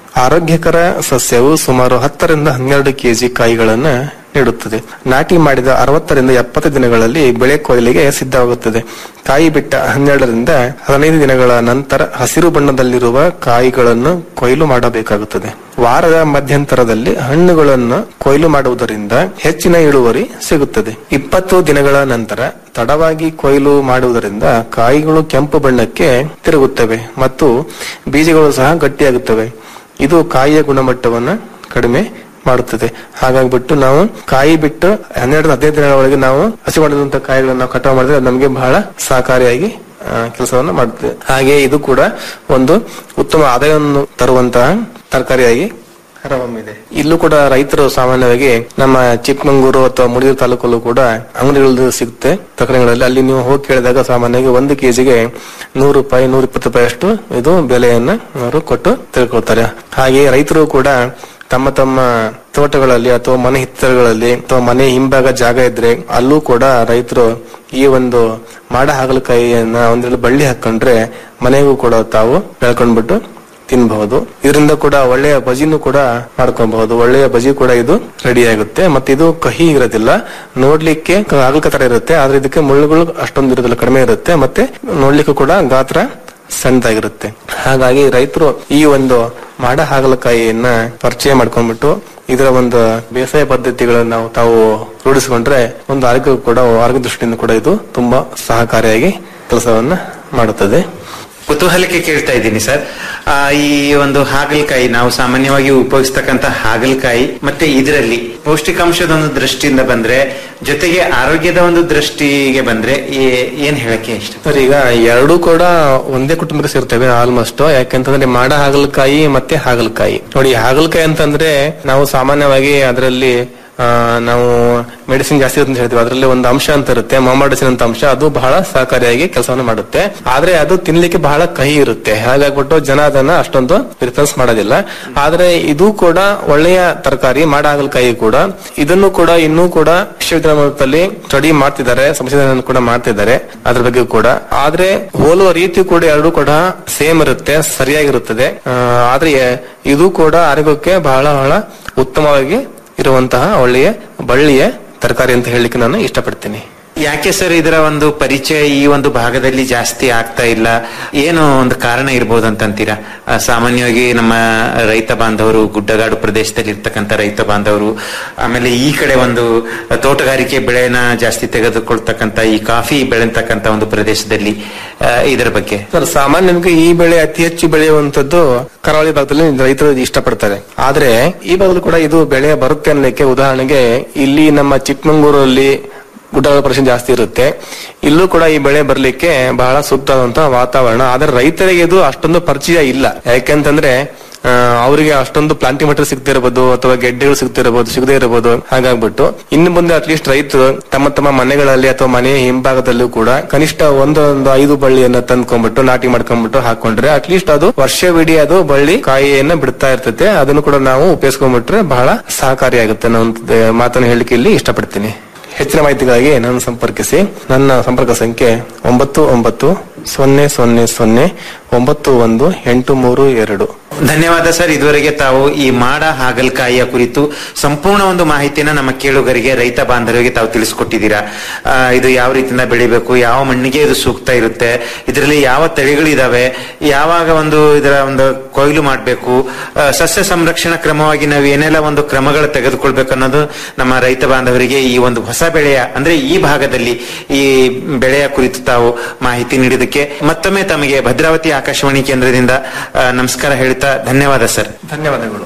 [SPEAKER 11] ಆರೋಗ್ಯಕರ ಸಸ್ಯವು ಸುಮಾರು ಹತ್ತರಿಂದ ಹನ್ನೆರಡು ಕೆಜಿ ಕಾಯಿಗಳನ್ನ ನೀಡುತ್ತದೆ ನಾಟಿ ಮಾಡಿದ ಅರವತ್ತರಿಂದ ಎಪ್ಪತ್ತು ದಿನಗಳಲ್ಲಿ ಬೆಳೆ ಕೊಯ್ಲಿಗೆ ಸಿದ್ಧವಾಗುತ್ತದೆ ಕಾಯಿ ಬಿಟ್ಟ ಹನ್ನೆರಡರಿಂದ ಹದಿನೈದು ದಿನಗಳ ನಂತರ ಹಸಿರು ಬಣ್ಣದಲ್ಲಿರುವ ಕಾಯಿಗಳನ್ನು ಕೊಯ್ಲು ಮಾಡಬೇಕಾಗುತ್ತದೆ ವಾರದ ಮಧ್ಯಂತರದಲ್ಲಿ ಹಣ್ಣುಗಳನ್ನು ಕೊಯ್ಲು ಮಾಡುವುದರಿಂದ ಹೆಚ್ಚಿನ ಇಳುವರಿ ಸಿಗುತ್ತದೆ ಇಪ್ಪತ್ತು ದಿನಗಳ ನಂತರ ತಡವಾಗಿ ಕೊಯ್ಲು ಮಾಡುವುದರಿಂದ ಕಾಯಿಗಳು ಕೆಂಪು ಬಣ್ಣಕ್ಕೆ ತಿರುಗುತ್ತವೆ ಮತ್ತು ಬೀಜಗಳು ಸಹ ಗಟ್ಟಿಯಾಗುತ್ತವೆ ಇದು ಕಾಯಿಯ ಗುಣಮಟ್ಟವನ್ನ ಕಡಿಮೆ ಮಾಡುತ್ತದೆ ಹಾಗಾಗ್ಬಿಟ್ಟು ನಾವು ಕಾಯಿ ಬಿಟ್ಟು ಹನ್ನೆರಡು ಹದಿನೈದು ದಿನಗಳ ಒಳಗೆ ನಾವು ಹಸಿ ಮಾಡಿದಂತ ಕಾಯಿಗಳನ್ನು ನಾವು ಕಟಾವು ಮಾಡಿದ್ರೆ ಅದು ನಮಗೆ ಬಹಳ ಸಹಕಾರಿಯಾಗಿ ಕೆಲಸವನ್ನು ಮಾಡುತ್ತದೆ ಹಾಗೆ ಇದು ಕೂಡ ಒಂದು ಉತ್ತಮ ಆದಾಯವನ್ನು ತರುವಂತಹ ತರಕಾರಿಯಾಗಿ ಹೊರಹೊಮ್ಮಿದೆ ಇಲ್ಲೂ ಕೂಡ ರೈತರು ಸಾಮಾನ್ಯವಾಗಿ ನಮ್ಮ ಚಿಕ್ಕಮಂಗೂರು ಅಥವಾ ಮುಡಿಯೂರು ತಾಲೂಕಲ್ಲೂ ಕೂಡ ಅಂಗಡಿಗಳಲ್ಲಿ ಸಿಗುತ್ತೆ ತರಕಾರಿಗಳಲ್ಲಿ ಅಲ್ಲಿ ನೀವು ಹೋಗಿ ಕೇಳಿದಾಗ ಸಾಮಾನ್ಯವಾಗಿ ಒಂದು ಕೆಜಿಗೆ ನೂರು ರೂಪಾಯಿ ನೂರ ಇಪ್ಪತ್ತು ರೂಪಾಯಿ ಅಷ್ಟು ಇದು ಬೆಲೆಯನ್ನ ಅವರು ಕೊಟ್ಟು ತಿಳ್ಕೊಳ್ತಾರೆ ಹಾಗೆ ರೈತರು ಕೂಡ ತಮ್ಮ ತಮ್ಮ ತೋಟಗಳಲ್ಲಿ ಅಥವಾ ಮನೆ ಹಿತ್ತಲಗಳಲ್ಲಿ ಅಥವಾ ಮನೆ ಹಿಂಭಾಗ ಜಾಗ ಇದ್ರೆ ಅಲ್ಲೂ ಕೂಡ ರೈತರು ಈ ಒಂದು ಮಾಡ ಹಾಗಲಕಾಯಿಯನ್ನ ಒಂದೆರಡು ಬಳ್ಳಿ ಹಾಕೊಂಡ್ರೆ ಮನೆಗೂ ಕೂಡ ತಾವು ಬೆಳ್ಕೊಂಡ್ಬಿಟ್ಟು ತಿನ್ಬಹುದು ಇದರಿಂದ ಕೂಡ ಒಳ್ಳೆಯ ಬಜಿನೂ ಕೂಡ ಮಾಡ್ಕೊಬಹುದು ಒಳ್ಳೆಯ ಬಜಿ ಕೂಡ ಇದು ರೆಡಿ ಆಗುತ್ತೆ ಮತ್ತೆ ಇದು ಕಹಿ ಇರೋದಿಲ್ಲ ನೋಡ್ಲಿಕ್ಕೆ ಹಾಗಲಕಾಯಿ ತರ ಇರುತ್ತೆ ಆದ್ರೆ ಇದಕ್ಕೆ ಮುಳ್ಳುಗಳು ಅಷ್ಟೊಂದು ಇರೋದಿಲ್ಲ ಕಡಿಮೆ ಇರುತ್ತೆ ಮತ್ತೆ ನೋಡ್ಲಿಕ್ಕೂ ಕೂಡ ಗಾತ್ರ ಸಣ್ಣದಾಗಿರುತ್ತೆ ಹಾಗಾಗಿ ರೈತರು ಈ ಒಂದು ಮಾಡ ಹಾಗಲಕಾಯಿಯನ್ನ ಪರಿಚಯ ಮಾಡ್ಕೊಂಡ್ಬಿಟ್ಟು ಇದರ ಒಂದು ಬೇಸಾಯ ಪದ್ಧತಿಗಳನ್ನು ನಾವು ತಾವು ರೂಢಿಸಿಕೊಂಡ್ರೆ ಒಂದು ಆರೋಗ್ಯ ಕೂಡ ಆರೋಗ್ಯ ದೃಷ್ಟಿಯಿಂದ ಕೂಡ ಇದು ತುಂಬಾ ಸಹಕಾರಿಯಾಗಿ ಕೆಲಸವನ್ನ ಮಾಡುತ್ತದೆ
[SPEAKER 10] ಕುತೂಹಲಕ್ಕೆ ಕೇಳ್ತಾ ಇದ್ದೀನಿ ಸರ್ ಆ, ಈ ಒಂದು ಹಾಗಲಕಾಯಿ ನಾವು ಸಾಮಾನ್ಯವಾಗಿ ಉಪಯೋಗಿಸ್ತಕ್ಕಂತ ಹಾಗಲಕಾಯಿ ಮತ್ತೆ ಇದರಲ್ಲಿ ಪೌಷ್ಟಿಕಾಂಶದ ಒಂದು ದೃಷ್ಟಿಯಿಂದ ಬಂದ್ರೆ ಜೊತೆಗೆ ಆರೋಗ್ಯದ ಒಂದು ದೃಷ್ಟಿಗೆ ಬಂದ್ರೆ ಏ- ಏನ್ ಹೇಳಕ್ಕೆ ಇಷ್ಟ
[SPEAKER 11] ಸರ್ ಈಗ ಎರಡೂ ಕೂಡ ಒಂದೇ ಕುಟುಂಬಕ್ಕೆ ಸೇರ್ತವೆ ಆಲ್ಮೋಸ್ಟ್ ಯಾಕೆಂತಂದ್ರೆ ಮಾಡ ಹಾಗಲಕಾಯಿ ಮತ್ತೆ ಹಾಗಲಕಾಯಿ ನೋಡಿ ಹಾಗಲಕಾಯಿ ಅಂತಂದ್ರೆ ನಾವು ಸಾಮಾನ್ಯವಾಗಿ ಅದರಲ್ಲಿ ಆ, ನಾವು ಮೆಡಿಸಿನ್ ಜಾಸ್ತಿ ಇರುತ್ತೆ ಅಂತ ಹೇಳ್ತೀವಿ ಅದರಲ್ಲಿ ಒಂದು ಅಂಶ ಅಂತ ಇರುತ್ತೆ ಮಾಮಾಡಿಸಿನ್ ಅಂತ ಅಂಶ ಅದು ಬಹಳ ಸಹಕಾರಿಯಾಗಿ ಕೆಲಸವನ್ನು ಮಾಡುತ್ತೆ ಆದ್ರೆ ಅದು ತಿನ್ಲಿಕ್ಕೆ ಬಹಳ ಕಹಿ ಇರುತ್ತೆ ಹಾಗಾಗ್ಬಿಟ್ಟು ಜನ ಅದನ್ನ ಅಷ್ಟೊಂದು ಪ್ರಿಫರೆನ್ಸ್ ಮಾಡೋದಿಲ್ಲ ಆದ್ರೆ ಇದು ಕೂಡ ಒಳ್ಳೆಯ ತರಕಾರಿ ಮಾಡ ಹಾಗಲಕಾಯಿ ಕೂಡ ಇದನ್ನು ಕೂಡ ಇನ್ನೂ ಕೂಡ ವಿಶ್ವವಿದ್ಯಾಲಯದಲ್ಲಿ ಸ್ಟಡಿ ಮಾಡ್ತಿದ್ದಾರೆ ಸಂಶೋಧನೆ ಕೂಡ ಮಾಡ್ತಿದ್ದಾರೆ ಅದ್ರ ಬಗ್ಗೆ ಕೂಡ ಆದ್ರೆ ಹೋಲುವ ರೀತಿ ಕೂಡ ಎರಡು ಕೂಡ ಸೇಮ್ ಇರುತ್ತೆ ಸರಿಯಾಗಿರುತ್ತದೆ ಆ, ಆದ್ರೆ ಇದು ಕೂಡ ಆರೋಗ್ಯಕ್ಕೆ ಬಹಳ ಬಹಳ ಉತ್ತಮವಾಗಿ ಇರುವಂತಹ ಒಳ್ಳೆಯ ಬಳ್ಳಿಯ ತರಕಾರಿ ಅಂತ ಹೇಳಲಿಕ್ಕೆ ನಾನು ಇಷ್ಟಪಡ್ತೀನಿ
[SPEAKER 10] ಯಾಕೆ ಸರ್ ಇದರ ಒಂದು ಪರಿಚಯ ಈ ಒಂದು ಭಾಗದಲ್ಲಿ ಜಾಸ್ತಿ ಆಗ್ತಾ ಇಲ್ಲ ಏನು ಒಂದು ಕಾರಣ ಇರ್ಬೋದು ಅಂತಂತೀರಾ ಆ, ಸಾಮಾನ್ಯವಾಗಿ ನಮ್ಮ ರೈತ ಬಾಂಧವರು ಗುಡ್ಡಗಾಡು ಪ್ರದೇಶದಲ್ಲಿ ಇರ್ತಕ್ಕಂಥ ರೈತ ಬಾಂಧವರು ಆಮೇಲೆ ಈ ಕಡೆ ಒಂದು ತೋಟಗಾರಿಕೆ ಬೆಳೆನ ಜಾಸ್ತಿ ತೆಗೆದುಕೊಳ್ತಕ್ಕಂಥ ಈ ಕಾಫಿ ಬೆಳೆತಕ್ಕಂಥ ಒಂದು ಪ್ರದೇಶದಲ್ಲಿ ಆ, ಇದರ ಬಗ್ಗೆ
[SPEAKER 11] ಸರ್ ಸಾಮಾನ್ಯವಾಗಿ ಈ ಬೆಳೆ ಅತಿ ಹೆಚ್ಚು ಬೆಳೆಯುವಂತದ್ದು ಕರಾವಳಿ ಭಾಗದಲ್ಲಿ ರೈತರು ಇಷ್ಟಪಡ್ತಾರೆ ಆದ್ರೆ ಈ ಭಾಗದಲ್ಲಿ ಕೂಡ ಇದು ಬೆಳೆ ಬರುತ್ತೆ ಅನ್ನಲಿಕ್ಕೆ ಉದಾಹರಣೆಗೆ ಇಲ್ಲಿ ನಮ್ಮ ಚಿಕ್ಕಮಂಗ್ಳೂರಲ್ಲಿ ಗುಡ್ಡಗಾಡು ಪ್ರದೇಶ ಜಾಸ್ತಿ ಇರುತ್ತೆ ಇಲ್ಲೂ ಕೂಡ ಈ ಬೆಳೆ ಬರ್ಲಿಕ್ಕೆ ಬಹಳ ಸೂಕ್ತವಾದಂತಹ ವಾತಾವರಣ ಆದ್ರೆ ರೈತರಿಗೆ ಇದು ಅಷ್ಟೊಂದು ಪರಿಚಯ ಇಲ್ಲ ಯಾಕೆಂತಂದ್ರೆ ಆ, ಅವರಿಗೆ ಅಷ್ಟೊಂದು ಪ್ಲಾಂಟಿಂಗ್ ಮಟೀರಿಯಲ್ ಸಿಗ್ತಿರಬಹುದು ಅಥವಾ ಗೆಡ್ಡೆಗಳು ಸಿಗ್ತಿರಬಹುದು ಸಿಗದೇ ಇರಬಹುದು ಹಾಗಾಗ್ಬಿಟ್ಟು ಇನ್ನು ಮುಂದೆ ಅಟ್ಲೀಸ್ಟ್ ರೈತರು ತಮ್ಮ ತಮ್ಮ ಮನೆಗಳಲ್ಲಿ ಅಥವಾ ಮನೆಯ ಹಿಂಭಾಗದಲ್ಲೂ ಕೂಡ ಕನಿಷ್ಠ ಒಂದೊಂದು ಐದು ಬಳ್ಳಿಯನ್ನ ತಂದ್ಕೊಂಡ್ಬಿಟ್ಟು ನಾಟಿ ಮಾಡ್ಕೊಂಡ್ಬಿಟ್ಟು ಹಾಕೊಂಡ್ರೆ ಅಟ್ಲೀಸ್ಟ್ ಅದು ವರ್ಷವಿಡೀ ಅದು ಬಳ್ಳಿ ಕಾಯಿಯನ್ನ ಬಿಡ್ತಾ ಇರ್ತೈತೆ ಅದನ್ನು ಕೂಡ ನಾವು ಉಪಯೋಗಿಸ್ಕೊಂಡ್ಬಿಟ್ರೆ ಬಹಳ ಸಹಕಾರಿಯಾಗುತ್ತೆ ಅನ್ನೋ ಒಂದು ಮಾತನ್ನು ಹೇಳಲಿಕ್ಕೆ ಇಲ್ಲಿ ಇಷ್ಟಪಡ್ತೀನಿ ಹೆಚ್ಚಿನ ಮಾಹಿತಿಗಾಗಿ ನನ್ನ ಸಂಪರ್ಕಿಸಿ ನನ್ನ ಸಂಪರ್ಕ ಸಂಖ್ಯೆ ಒಂಬತ್ತು ಒಂಬತ್ತು ಸೊನ್ನೆ ಸೊನ್ನೆ ಸೊನ್ನೆ ಒಂಬತ್ತು ಒಂದು ಎಂಟು ಮೂರು ಎರಡು
[SPEAKER 10] ಧನ್ಯವಾದ ಸರ್ ಇದುವರೆಗೆ ತಾವು ಈ ಮಾಡ ಹಾಗಲಕಾಯಿಯ ಕುರಿತು ಸಂಪೂರ್ಣ ಒಂದು ಮಾಹಿತಿನ ನಮ್ಮ ಕೇಳುಗರಿಗೆ ರೈತ ಬಾಂಧವರಿಗೆ ತಾವು ತಿಳಿಸ್ಕೊಟ್ಟಿದ್ದೀರಾ ಆ, ಇದು ಯಾವ ರೀತಿಯಿಂದ ಬೆಳಿಬೇಕು ಯಾವ ಮಣ್ಣಿಗೆ ಇದು ಸೂಕ್ತ ಇರುತ್ತೆ ಇದರಲ್ಲಿ ಯಾವ ತಳಿಗಳಿದಾವೆ ಯಾವಾಗ ಒಂದು ಇದರ ಒಂದು ಕೊಯ್ಲು ಮಾಡಬೇಕು ಸಸ್ಯ ಸಂರಕ್ಷಣಾ ಕ್ರಮವಾಗಿ ನಾವು ಏನೆಲ್ಲ ಒಂದು ಕ್ರಮಗಳು ತೆಗೆದುಕೊಳ್ಬೇಕು ಅನ್ನೋದು ನಮ್ಮ ರೈತ ಬಾಂಧವರಿಗೆ ಈ ಒಂದು ಹೊಸ ಬೆಳೆಯ ಅಂದ್ರೆ ಈ ಭಾಗದಲ್ಲಿ ಈ ಬೆಳೆಯ ಕುರಿತು ತಾವು ಮಾಹಿತಿ ನೀಡಿದ್ದಕ್ಕೆ ಮತ್ತೊಮ್ಮೆ ತಮಗೆ ಭದ್ರಾವತಿ ಆಕಾಶವಾಣಿ ಕೇಂದ್ರದಿಂದ ಆ, ನಮಸ್ಕಾರ ಹೇಳ್ತಾ ಧನ್ಯವಾದ ಸರ್
[SPEAKER 11] ಧನ್ಯವಾದಗಳು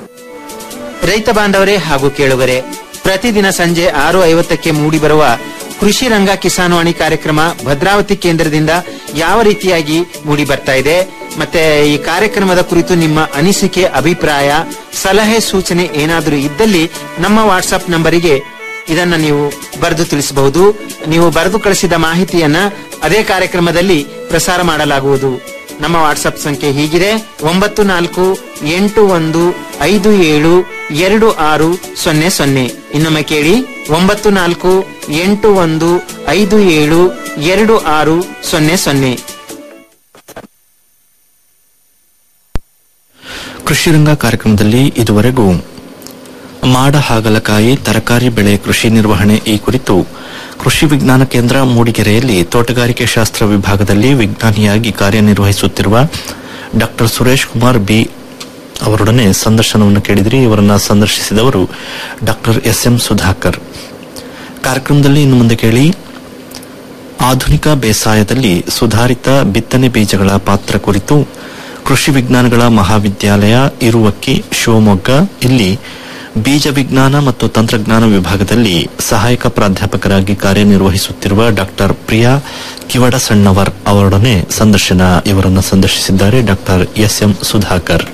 [SPEAKER 10] ರೈತ ಬಾಂಧವರೇ ಹಾಗೂ ಕೇಳುಗರೆ ಪ್ರತಿದಿನ ಸಂಜೆ ಆರು ಐವತ್ತಕ್ಕೆ ಮೂಡಿ ಬರುವ ಕೃಷಿ ರಂಗ ಕಿಸಾನ್ವಾಣಿ ಕಾರ್ಯಕ್ರಮ ಭದ್ರಾವತಿ ಕೇಂದ್ರದಿಂದ ಯಾವ ರೀತಿಯಾಗಿ ಮೂಡಿ ಬರ್ತಾ ಇದೆ ಮತ್ತೆ ಈ ಕಾರ್ಯಕ್ರಮದ ಕುರಿತು ನಿಮ್ಮ ಅನಿಸಿಕೆ ಅಭಿಪ್ರಾಯ ಸಲಹೆ ಸೂಚನೆ ಏನಾದರೂ ಇದ್ದಲ್ಲಿ ನಮ್ಮ ವಾಟ್ಸ್ಆಪ್ ನಂಬರಿಗೆ ಇದನ್ನ ನೀವು ಬರೆದು ತಿಳಿಸಬಹುದು ನೀವು ಬರೆದು ಕಳಿಸಿದ ಮಾಹಿತಿಯನ್ನ ಅದೇ ಕಾರ್ಯಕ್ರಮದಲ್ಲಿ ಪ್ರಸಾರ ಮಾಡಲಾಗುವುದು ನಮ್ಮ ವಾಟ್ಸ್ಆಪ್ ಸಂಖ್ಯೆ ಹೀಗಿದೆ ಒಂಬತ್ತು ನಾಲ್ಕು ಎಂಟು ಒಂದು ಐದು ಏಳು ಎರಡು ಆರು ಸೊನ್ನೆ ಸೊನ್ನೆ ಇನ್ನೊಮ್ಮೆ ಕೇಳಿ ಒಂಬತ್ತು ನಾಲ್ಕು ಎಂಟು ಒಂದು ಐದು ಏಳು ಎರಡು ಆರು ಸೊನ್ನೆ ಸೊನ್ನೆ
[SPEAKER 5] ಕೃಷಿರಂಗ ಕಾರ್ಯಕ್ರಮದಲ್ಲಿ ಇದುವರೆಗೂ ಮಾಡ ಹಾಗಲಕಾಯಿ ತರಕಾರಿ ಬೆಳೆ ಕೃಷಿ ನಿರ್ವಹಣೆ ಈ ಕುರಿತು ಕೃಷಿ ವಿಜ್ಞಾನ ಕೇಂದ್ರ ಮೂಡಿಗೆರೆಯಲ್ಲಿ ತೋಟಗಾರಿಕೆ ಶಾಸ್ತ್ರ ವಿಭಾಗದಲ್ಲಿ ವಿಜ್ಞಾನಿಯಾಗಿ ಕಾರ್ಯನಿರ್ವಹಿಸುತ್ತಿರುವ ಡಾ ಸುರೇಶ್ ಕುಮಾರ್ ಬಿ ಅವರೊಡನೆ ಸಂದರ್ಶನವನ್ನು ಕೇಳಿದ್ರಿ ಇವರನ್ನ ಸಂದರ್ಶಿಸಿದವರು ಡಾ ಎಸ್ ಎಂ ಸುಧಾಕರ್ ಕಾರ್ಯಕ್ರಮದಲ್ಲಿ ಇನ್ನು ಮುಂದೆ ಕೇಳಿ ಆಧುನಿಕ ಬೇಸಾಯದಲ್ಲಿ ಸುಧಾರಿತ ಬಿತ್ತನೆ ಬೀಜಗಳ ಪಾತ್ರ ಕುರಿತು ಕೃಷಿ ವಿಜ್ಞಾನಗಳ ಮಹಾವಿದ್ಯಾಲಯ ಇರುವಕ್ಕಿ ಶಿವಮೊಗ್ಗ ಇಲ್ಲಿ ಬೀಜ ವಿಜ್ಞಾನ ಮತ್ತು ತಂತ್ರಜ್ಞಾನ ವಿಭಾಗದಲ್ಲಿ ಸಹಾಯಕ ಪ್ರಾಧ್ಯಾಪಕರಾಗಿ ಕಾರ್ಯನಿರ್ವಹಿಸುತ್ತಿರುವ ಡಾಕ್ಟರ್ ಪ್ರಿಯಾ ಕಿವಡಸಣ್ಣವರ್ ಅವರೊಡನೆ ಸಂದರ್ಶನ ಇವರನ್ನು ಸಂದರ್ಶಿಸಿದ್ದಾರೆ ಡಾಕ್ಟರ್ ಎಸ್ ಎಂ ಸುಧಾಕರ್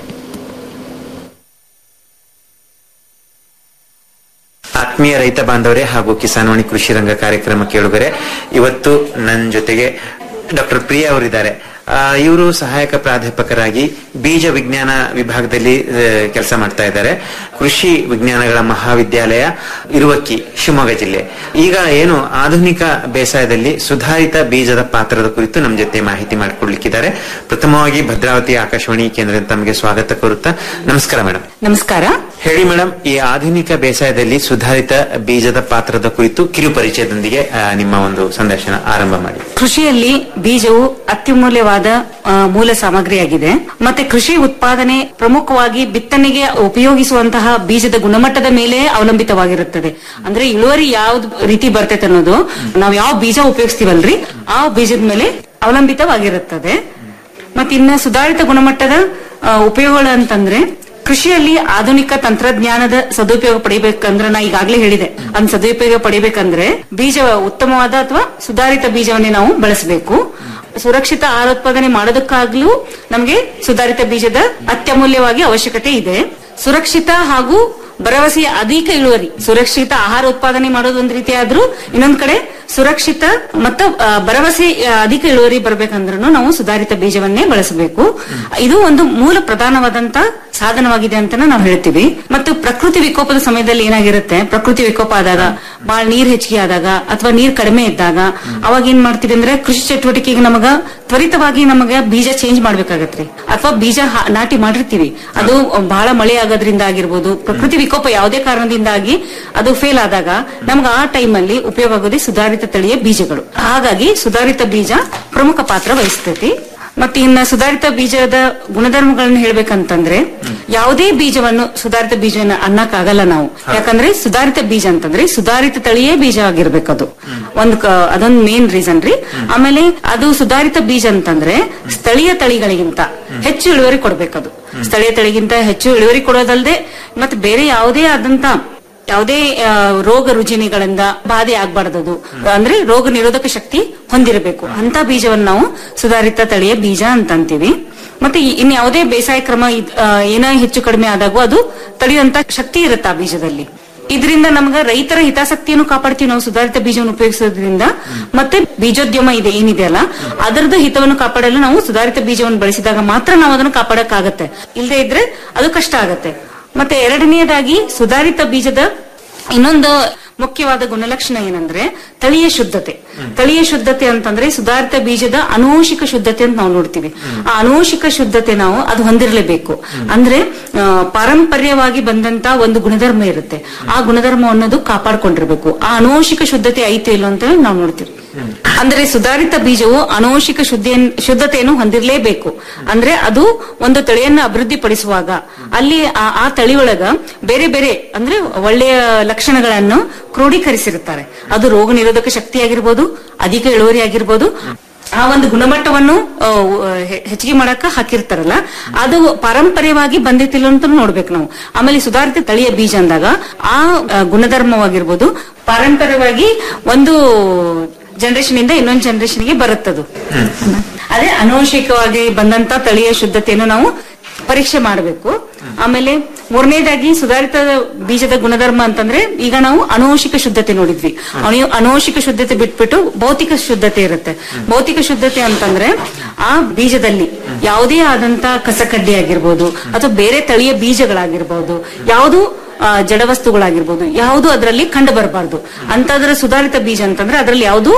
[SPEAKER 10] ಆತ್ಮೀಯ ರೈತ ಬಾಂಧವರೇ ಹಾಗೂ ಕಿಸಾನ್ವಾಣಿ ಕೃಷಿ ರಂಗ ಕಾರ್ಯಕ್ರಮ ಕೇಳುಗರೆ ಇವತ್ತು ನನ್ನ ಜೊತೆಗೆ ಡಾಕ್ಟರ್ ಪ್ರಿಯಾ ಅವರಿದ್ದಾರೆ ಇವರು ಸಹಾಯಕ ಪ್ರಾಧ್ಯಾಪಕರಾಗಿ ಬೀಜ ವಿಜ್ಞಾನ ವಿಭಾಗದಲ್ಲಿ ಕೆಲಸ ಮಾಡ್ತಾ ಇದ್ದಾರೆ ಕೃಷಿ ವಿಜ್ಞಾನಗಳ ಮಹಾವಿದ್ಯಾಲಯ ಇರುವಕ್ಕಿ ಶಿವಮೊಗ್ಗ ಜಿಲ್ಲೆ ಈಗ ಏನು ಆಧುನಿಕ ಬೇಸಾಯದಲ್ಲಿ ಸುಧಾರಿತ ಬೀಜದ ಪಾತ್ರದ ಕುರಿತು ನಮ್ಮ ಜೊತೆ ಮಾಹಿತಿ ಮಾಡಿಕೊಡ್ಲಿಕ್ಕಿದ್ದಾರೆ ಪ್ರಥಮವಾಗಿ ಭದ್ರಾವತಿ ಆಕಾಶವಾಣಿ ಕೇಂದ್ರದಿಂದ ತಮಗೆ ಸ್ವಾಗತ ಕೋರುತ್ತಾ ನಮಸ್ಕಾರ ಮೇಡಮ್
[SPEAKER 12] ನಮಸ್ಕಾರ
[SPEAKER 10] ಹೇಳಿ ಮೇಡಮ್ ಈ ಆಧುನಿಕ ಬೇಸಾಯದಲ್ಲಿ ಸುಧಾರಿತ ಬೀಜದ ಪಾತ್ರದ ಕುರಿತು ಕಿರು ಪರಿಚಯದೊಂದಿಗೆ ಆ, ನಿಮ್ಮ ಒಂದು ಸಂದರ್ಶನ ಆರಂಭ ಮಾಡಿ
[SPEAKER 12] ಕೃಷಿಯಲ್ಲಿ ಬೀಜವು ಅತ್ಯಮೂಲ್ಯವಾದ ಆ, ಮೂಲ ಸಾಮಗ್ರಿಯಾಗಿದೆ ಮತ್ತೆ ಕೃಷಿ ಉತ್ಪಾದನೆ ಪ್ರಮುಖವಾಗಿ ಬಿತ್ತನೆಗೆ ಉಪಯೋಗಿಸುವಂತಹ ಬೀಜದ ಗುಣಮಟ್ಟದ ಮೇಲೆ ಅವಲಂಬಿತವಾಗಿರುತ್ತದೆ ಅಂದ್ರೆ ಇಳುವರಿ ಯಾವ್ದು ರೀತಿ ಬರ್ತೈತೆ ಅನ್ನೋದು ನಾವು ಯಾವ ಬೀಜ ಉಪಯೋಗಿಸ್ತೀವಲ್ರಿ ಆ ಬೀಜದ ಮೇಲೆ ಅವಲಂಬಿತವಾಗಿರುತ್ತದೆ ಮತ್ತೆ ಇನ್ನ ಸುಧಾರಿತ ಗುಣಮಟ್ಟದ ಆ, ಉಪಯೋಗಗಳು ಅಂತಂದ್ರೆ ಕೃಷಿಯಲ್ಲಿ ಆಧುನಿಕ ತಂತ್ರಜ್ಞಾನದ ಸದುಪಯೋಗ ಪಡಿಬೇಕಂದ್ರೆ ನಾ ಈಗಾಗಲೇ ಹೇಳಿದೆ ಅದ್ ಸದುಪಯೋಗ ಪಡಿಬೇಕಂದ್ರೆ ಬೀಜ ಉತ್ತಮವಾದ ಅಥವಾ ಸುಧಾರಿತ ಬೀಜವನ್ನೇ ನಾವು ಬಳಸಬೇಕು ಸುರಕ್ಷಿತ ಆಹಾರ ಉತ್ಪಾದನೆ ಮಾಡೋದಕ್ಕಾಗ್ಲೂ ನಮಗೆ ಸುಧಾರಿತ ಬೀಜದ ಅತ್ಯಮೂಲ್ಯವಾಗಿ ಅವಶ್ಯಕತೆ ಇದೆ ಸುರಕ್ಷಿತ ಹಾಗೂ ಭರವಸೆಯ ಅಧಿಕ ಇಳುವರಿ ಸುರಕ್ಷಿತ ಆಹಾರ ಉತ್ಪಾದನೆ ಮಾಡೋದು ಒಂದ್ ರೀತಿ ಆದ್ರೂ ಇನ್ನೊಂದ್ ಕಡೆ ಸುರಕ್ಷಿತ ಮತ್ತು ಆ, ಭರವಸೆ ಆ, ಅಧಿಕ ಇಳುವರಿ ಬರ್ಬೇಕಂದ್ರೂ ನಾವು ಸುಧಾರಿತ ಬೀಜವನ್ನೇ ಬಳಸಬೇಕು ಇದು ಒಂದು ಮೂಲ ಪ್ರಧಾನವಾದಂತ ಸಾಧನವಾಗಿದೆ ಅಂತ ನಾವು ಹೇಳ್ತೀವಿ ಮತ್ತು ಪ್ರಕೃತಿ ವಿಕೋಪದ ಸಮಯದಲ್ಲಿ ಏನಾಗಿರುತ್ತೆ ಪ್ರಕೃತಿ ವಿಕೋಪ ಆದಾಗ ಬಹಳ ನೀರ್ ಹೆಚ್ಚಿಗೆ ಆದಾಗ ಅಥವಾ ನೀರ್ ಕಡಿಮೆ ಇದ್ದಾಗ ಅವಾಗ ಏನ್ ಮಾಡ್ತೀವಿ ಅಂದ್ರೆ ಕೃಷಿ ಚಟುವಟಿಕೆಗೆ ನಮಗ ತ್ವರಿತವಾಗಿ ನಮಗೆ ಬೀಜ ಚೇಂಜ್ ಮಾಡ್ಬೇಕಾಗತ್ರಿ ಅಥವಾ ಬೀಜ ಹಾ- ನಾಟಿ ಮಾಡಿರ್ತೀವಿ ಅದು ಬಹಳ ಮಳೆ ಆಗೋದ್ರಿಂದ ಆಗಿರ್ಬೋದು ಪ್ರಕೃತಿ ವಿಕೋಪ ಯಾವುದೇ ಕಾರಣದಿಂದಾಗಿ ಅದು ಫೇಲ್ ಆದಾಗ ನಮ್ಗೆ ಆ ಟೈಮ್ ಅಲ್ಲಿ ಉಪಯೋಗ ಆಗೋದೇ ಸುಧಾರಿತ ತಳಿಯ ಬೀಜಗಳು ಹಾಗಾಗಿ ಸುಧಾರಿತ ಬೀಜ ಪ್ರಮುಖ ಪಾತ್ರ ವಹಿಸ್ತೈತಿ ಮತ್ತೆ ಇನ್ನ ಸುಧಾರಿತ ಬೀಜದ ಗುಣಧರ್ಮಗಳನ್ನ ಹೇಳ್ಬೇಕಂತಂದ್ರೆ ಯಾವುದೇ ಬೀಜವನ್ನು ಸುಧಾರಿತ ಬೀಜವನ್ನ ಅನ್ನಕ್ಕಾಗಲ್ಲ ನಾವು ಯಾಕಂದ್ರೆ ಸುಧಾರಿತ ಬೀಜ ಅಂತಂದ್ರೆ ಸುಧಾರಿತ ತಳಿಯೇ ಬೀಜ ಆಗಿರ್ಬೇಕು ಅದು ಒಂದ್ ಕ- ಅದೊಂದ್ ಮೇನ್ ರೀಸನ್ ರೀ ಆಮೇಲೆ ಅದು ಸುಧಾರಿತ ಬೀಜ ಅಂತಂದ್ರೆ ಸ್ಥಳೀಯ ತಳಿಗಳಿಗಿಂತ ಹೆಚ್ಚು ಇಳುವರಿ ಕೊಡ್ಬೇಕದು ಸ್ಥಳೀಯ ತಳಿಗಿಂತ ಹೆಚ್ಚು ಇಳುವರಿ ಕೊಡೋದಲ್ಲದೆ ಮತ್ತೆ ಬೇರೆ ಯಾವುದೇ ಆದಂತ ಯಾವುದೇ ಆ, ರೋಗ ರುಜಿನಿಗಳಿಂದ ಬಾಧೆ ಆಗ್ಬಾರ್ದದು ಅಂದ್ರೆ ರೋಗ ನಿರೋಧಕ ಶಕ್ತಿ ಹೊಂದಿರಬೇಕು ಅಂತ ಬೀಜವನ್ನು ನಾವು ಸುಧಾರಿತ ತಳಿಯ ಬೀಜ ಅಂತ ಅಂತೀವಿ ಮತ್ತೆ ಈ- ಇನ್ ಯಾವುದೇ ಬೇಸಾಯ ಕ್ರಮ ಇದ್- ಆ, ಏನೋ ಹೆಚ್ಚು ಕಡಿಮೆ ಆದಾಗೂ ಅದು ತಡೆಯುವಂತ ಶಕ್ತಿ ಇರುತ್ತೆ ಆ ಬೀಜದಲ್ಲಿ ಇದರಿಂದ ನಮ್ಗ ರೈತರ ಹಿತಾಸಕ್ತಿಯನ್ನು ಕಾಪಾಡ್ತೀವಿ ನಾವು ಸುಧಾರಿತ ಬೀಜವನ್ನು ಉಪಯೋಗಿಸೋದ್ರಿಂದ ಮತ್ತೆ ಬೀಜೋದ್ಯಮ ಇದೆ ಏನಿದೆ ಅಲ್ಲ ಅದರದ್ದು ಹಿತವನ್ನು ಕಾಪಾಡಲು ನಾವು ಸುಧಾರಿತ ಬೀಜವನ್ನು ಬಳಸಿದಾಗ ಮಾತ್ರ ನಾವು ಅದನ್ನು ಕಾಪಾಡಕ್ಕಾಗತ್ತೆ ಇಲ್ಲದೆ ಇದ್ರೆ ಅದು ಕಷ್ಟ ಆಗತ್ತೆ ಮತ್ತೆ ಎರಡನೆಯದಾಗಿ ಸುಧಾರಿತ ಬೀಜದ ಇನ್ನೊಂದು ಮುಖ್ಯವಾದ ಗುಣಲಕ್ಷಣ ಏನಂದ್ರೆ ತಳಿಯ ಶುದ್ಧತೆ ತಳಿಯ ಶುದ್ಧತೆ ಅಂತಂದ್ರೆ ಸುಧಾರಿತ ಬೀಜದ ಅನುವಂಶಿಕ ಶುದ್ಧತೆ ಅಂತ ನಾವು ನೋಡ್ತೀವಿ ಆ ಅನುವಂಶಿಕ ಶುದ್ಧತೆ ನಾವು ಅದು ಹೊಂದಿರಲೇಬೇಕು ಅಂದ್ರೆ ಆ, ಪಾರಂಪರ್ಯವಾಗಿ ಬಂದಂತ ಒಂದು ಗುಣಧರ್ಮ ಇರುತ್ತೆ ಆ ಗುಣಧರ್ಮ ಅನ್ನೋದು ಕಾಪಾಡ್ಕೊಂಡಿರ್ಬೇಕು ಆ ಅನುವಂಶಿಕ ಶುದ್ಧತೆ ಐತೆ ಇಲ್ಲ ಅಂತ ನಾವು ನೋಡ್ತೀವಿ ಅಂದ್ರೆ ಸುಧಾರಿತ ಬೀಜವು ಅನುವಂಶಿಕ ಶುದ್ಧಿ ಶುದ್ಧತೆಯನ್ನು ಹೊಂದಿರಲೇಬೇಕು ಅಂದ್ರೆ ಅದು ಒಂದು ತಳಿಯನ್ನ ಅಭಿವೃದ್ಧಿ ಪಡಿಸುವಾಗ ಅಲ್ಲಿ ಆ- ಆ ತಳಿ ಒಳಗ ಬೇರೆ ಬೇರೆ ಅಂದ್ರೆ ಒಳ್ಳೆಯ ಲಕ್ಷಣಗಳನ್ನು ಕ್ರೋಢೀಕರಿಸಿರುತ್ತಾರೆ ಅದು ರೋಗ ನಿರೋಧಕ ಶಕ್ತಿ ಆಗಿರ್ಬೋದು ಅಧಿಕ ಇಳುವರಿ ಆಗಿರ್ಬೋದು ಆ ಒಂದು ಗುಣಮಟ್ಟವನ್ನು ಆ, ಹೆ- ಹೆಚ್ಚಿಗೆ ಮಾಡಕ ಹಾಕಿರ್ತಾರಲ್ಲ ಅದು ಪಾರಂಪರ್ಯವಾಗಿ ಬಂದಿತ್ತಿಲ್ಲ ಅಂತ ನೋಡ್ಬೇಕು ನಾವು ಆಮೇಲೆ ಸುಧಾರಿತ ತಳಿಯ ಬೀಜ ಅಂದಾಗ ಆ ಆ, ಗುಣಧರ್ಮವಾಗಿರ್ಬೋದು ಪಾರಂಪರ್ಯವಾಗಿ ಒಂದು ಜನರೇಷನ್ ಇಂದ ಇನ್ನೊಂದು ಜನರೇಷನ್ ಗೆ ಬರುತ್ತದು ಅದೇ ಅನುವಂಶಿಕವಾಗಿ ಬಂದಂತ ತಳಿಯ ಶುದ್ಧತೆಯನ್ನು ನಾವು ಪರೀಕ್ಷೆ ಮಾಡಬೇಕು ಆಮೇಲೆ ಮೂರನೇದಾಗಿ ಸುಧಾರಿತ ಬೀಜದ ಗುಣಧರ್ಮ ಅಂತಂದ್ರೆ ಈಗ ನಾವು ಅನುವಂಶಿಕ ಶುದ್ಧತೆ ನೋಡಿದ್ವಿ ಅನು- ಅನುವಂಶಿಕ ಶುದ್ಧತೆ ಬಿಟ್ಬಿಟ್ಟು ಭೌತಿಕ ಶುದ್ಧತೆ ಇರುತ್ತೆ ಭೌತಿಕ ಶುದ್ಧತೆ ಅಂತಂದ್ರೆ ಆ ಬೀಜದಲ್ಲಿ ಯಾವುದೇ ಆದಂತ ಕಸಕಡ್ಡಿ ಆಗಿರ್ಬೋದು ಅಥವಾ ಬೇರೆ ತಳಿಯ ಬೀಜಗಳಾಗಿರ್ಬೋದು ಯಾವುದು ಆ, ಜಡವಸ್ತುಗಳಾಗಿರ್ಬೋದು ಯಾವುದು ಅದರಲ್ಲಿ ಕಂಡು ಬರಬಾರ್ದು ಅಂತದ್ರ ಸುಧಾರಿತ ಬೀಜ ಅಂತಂದ್ರೆ ಅದರಲ್ಲಿ ಯಾವುದು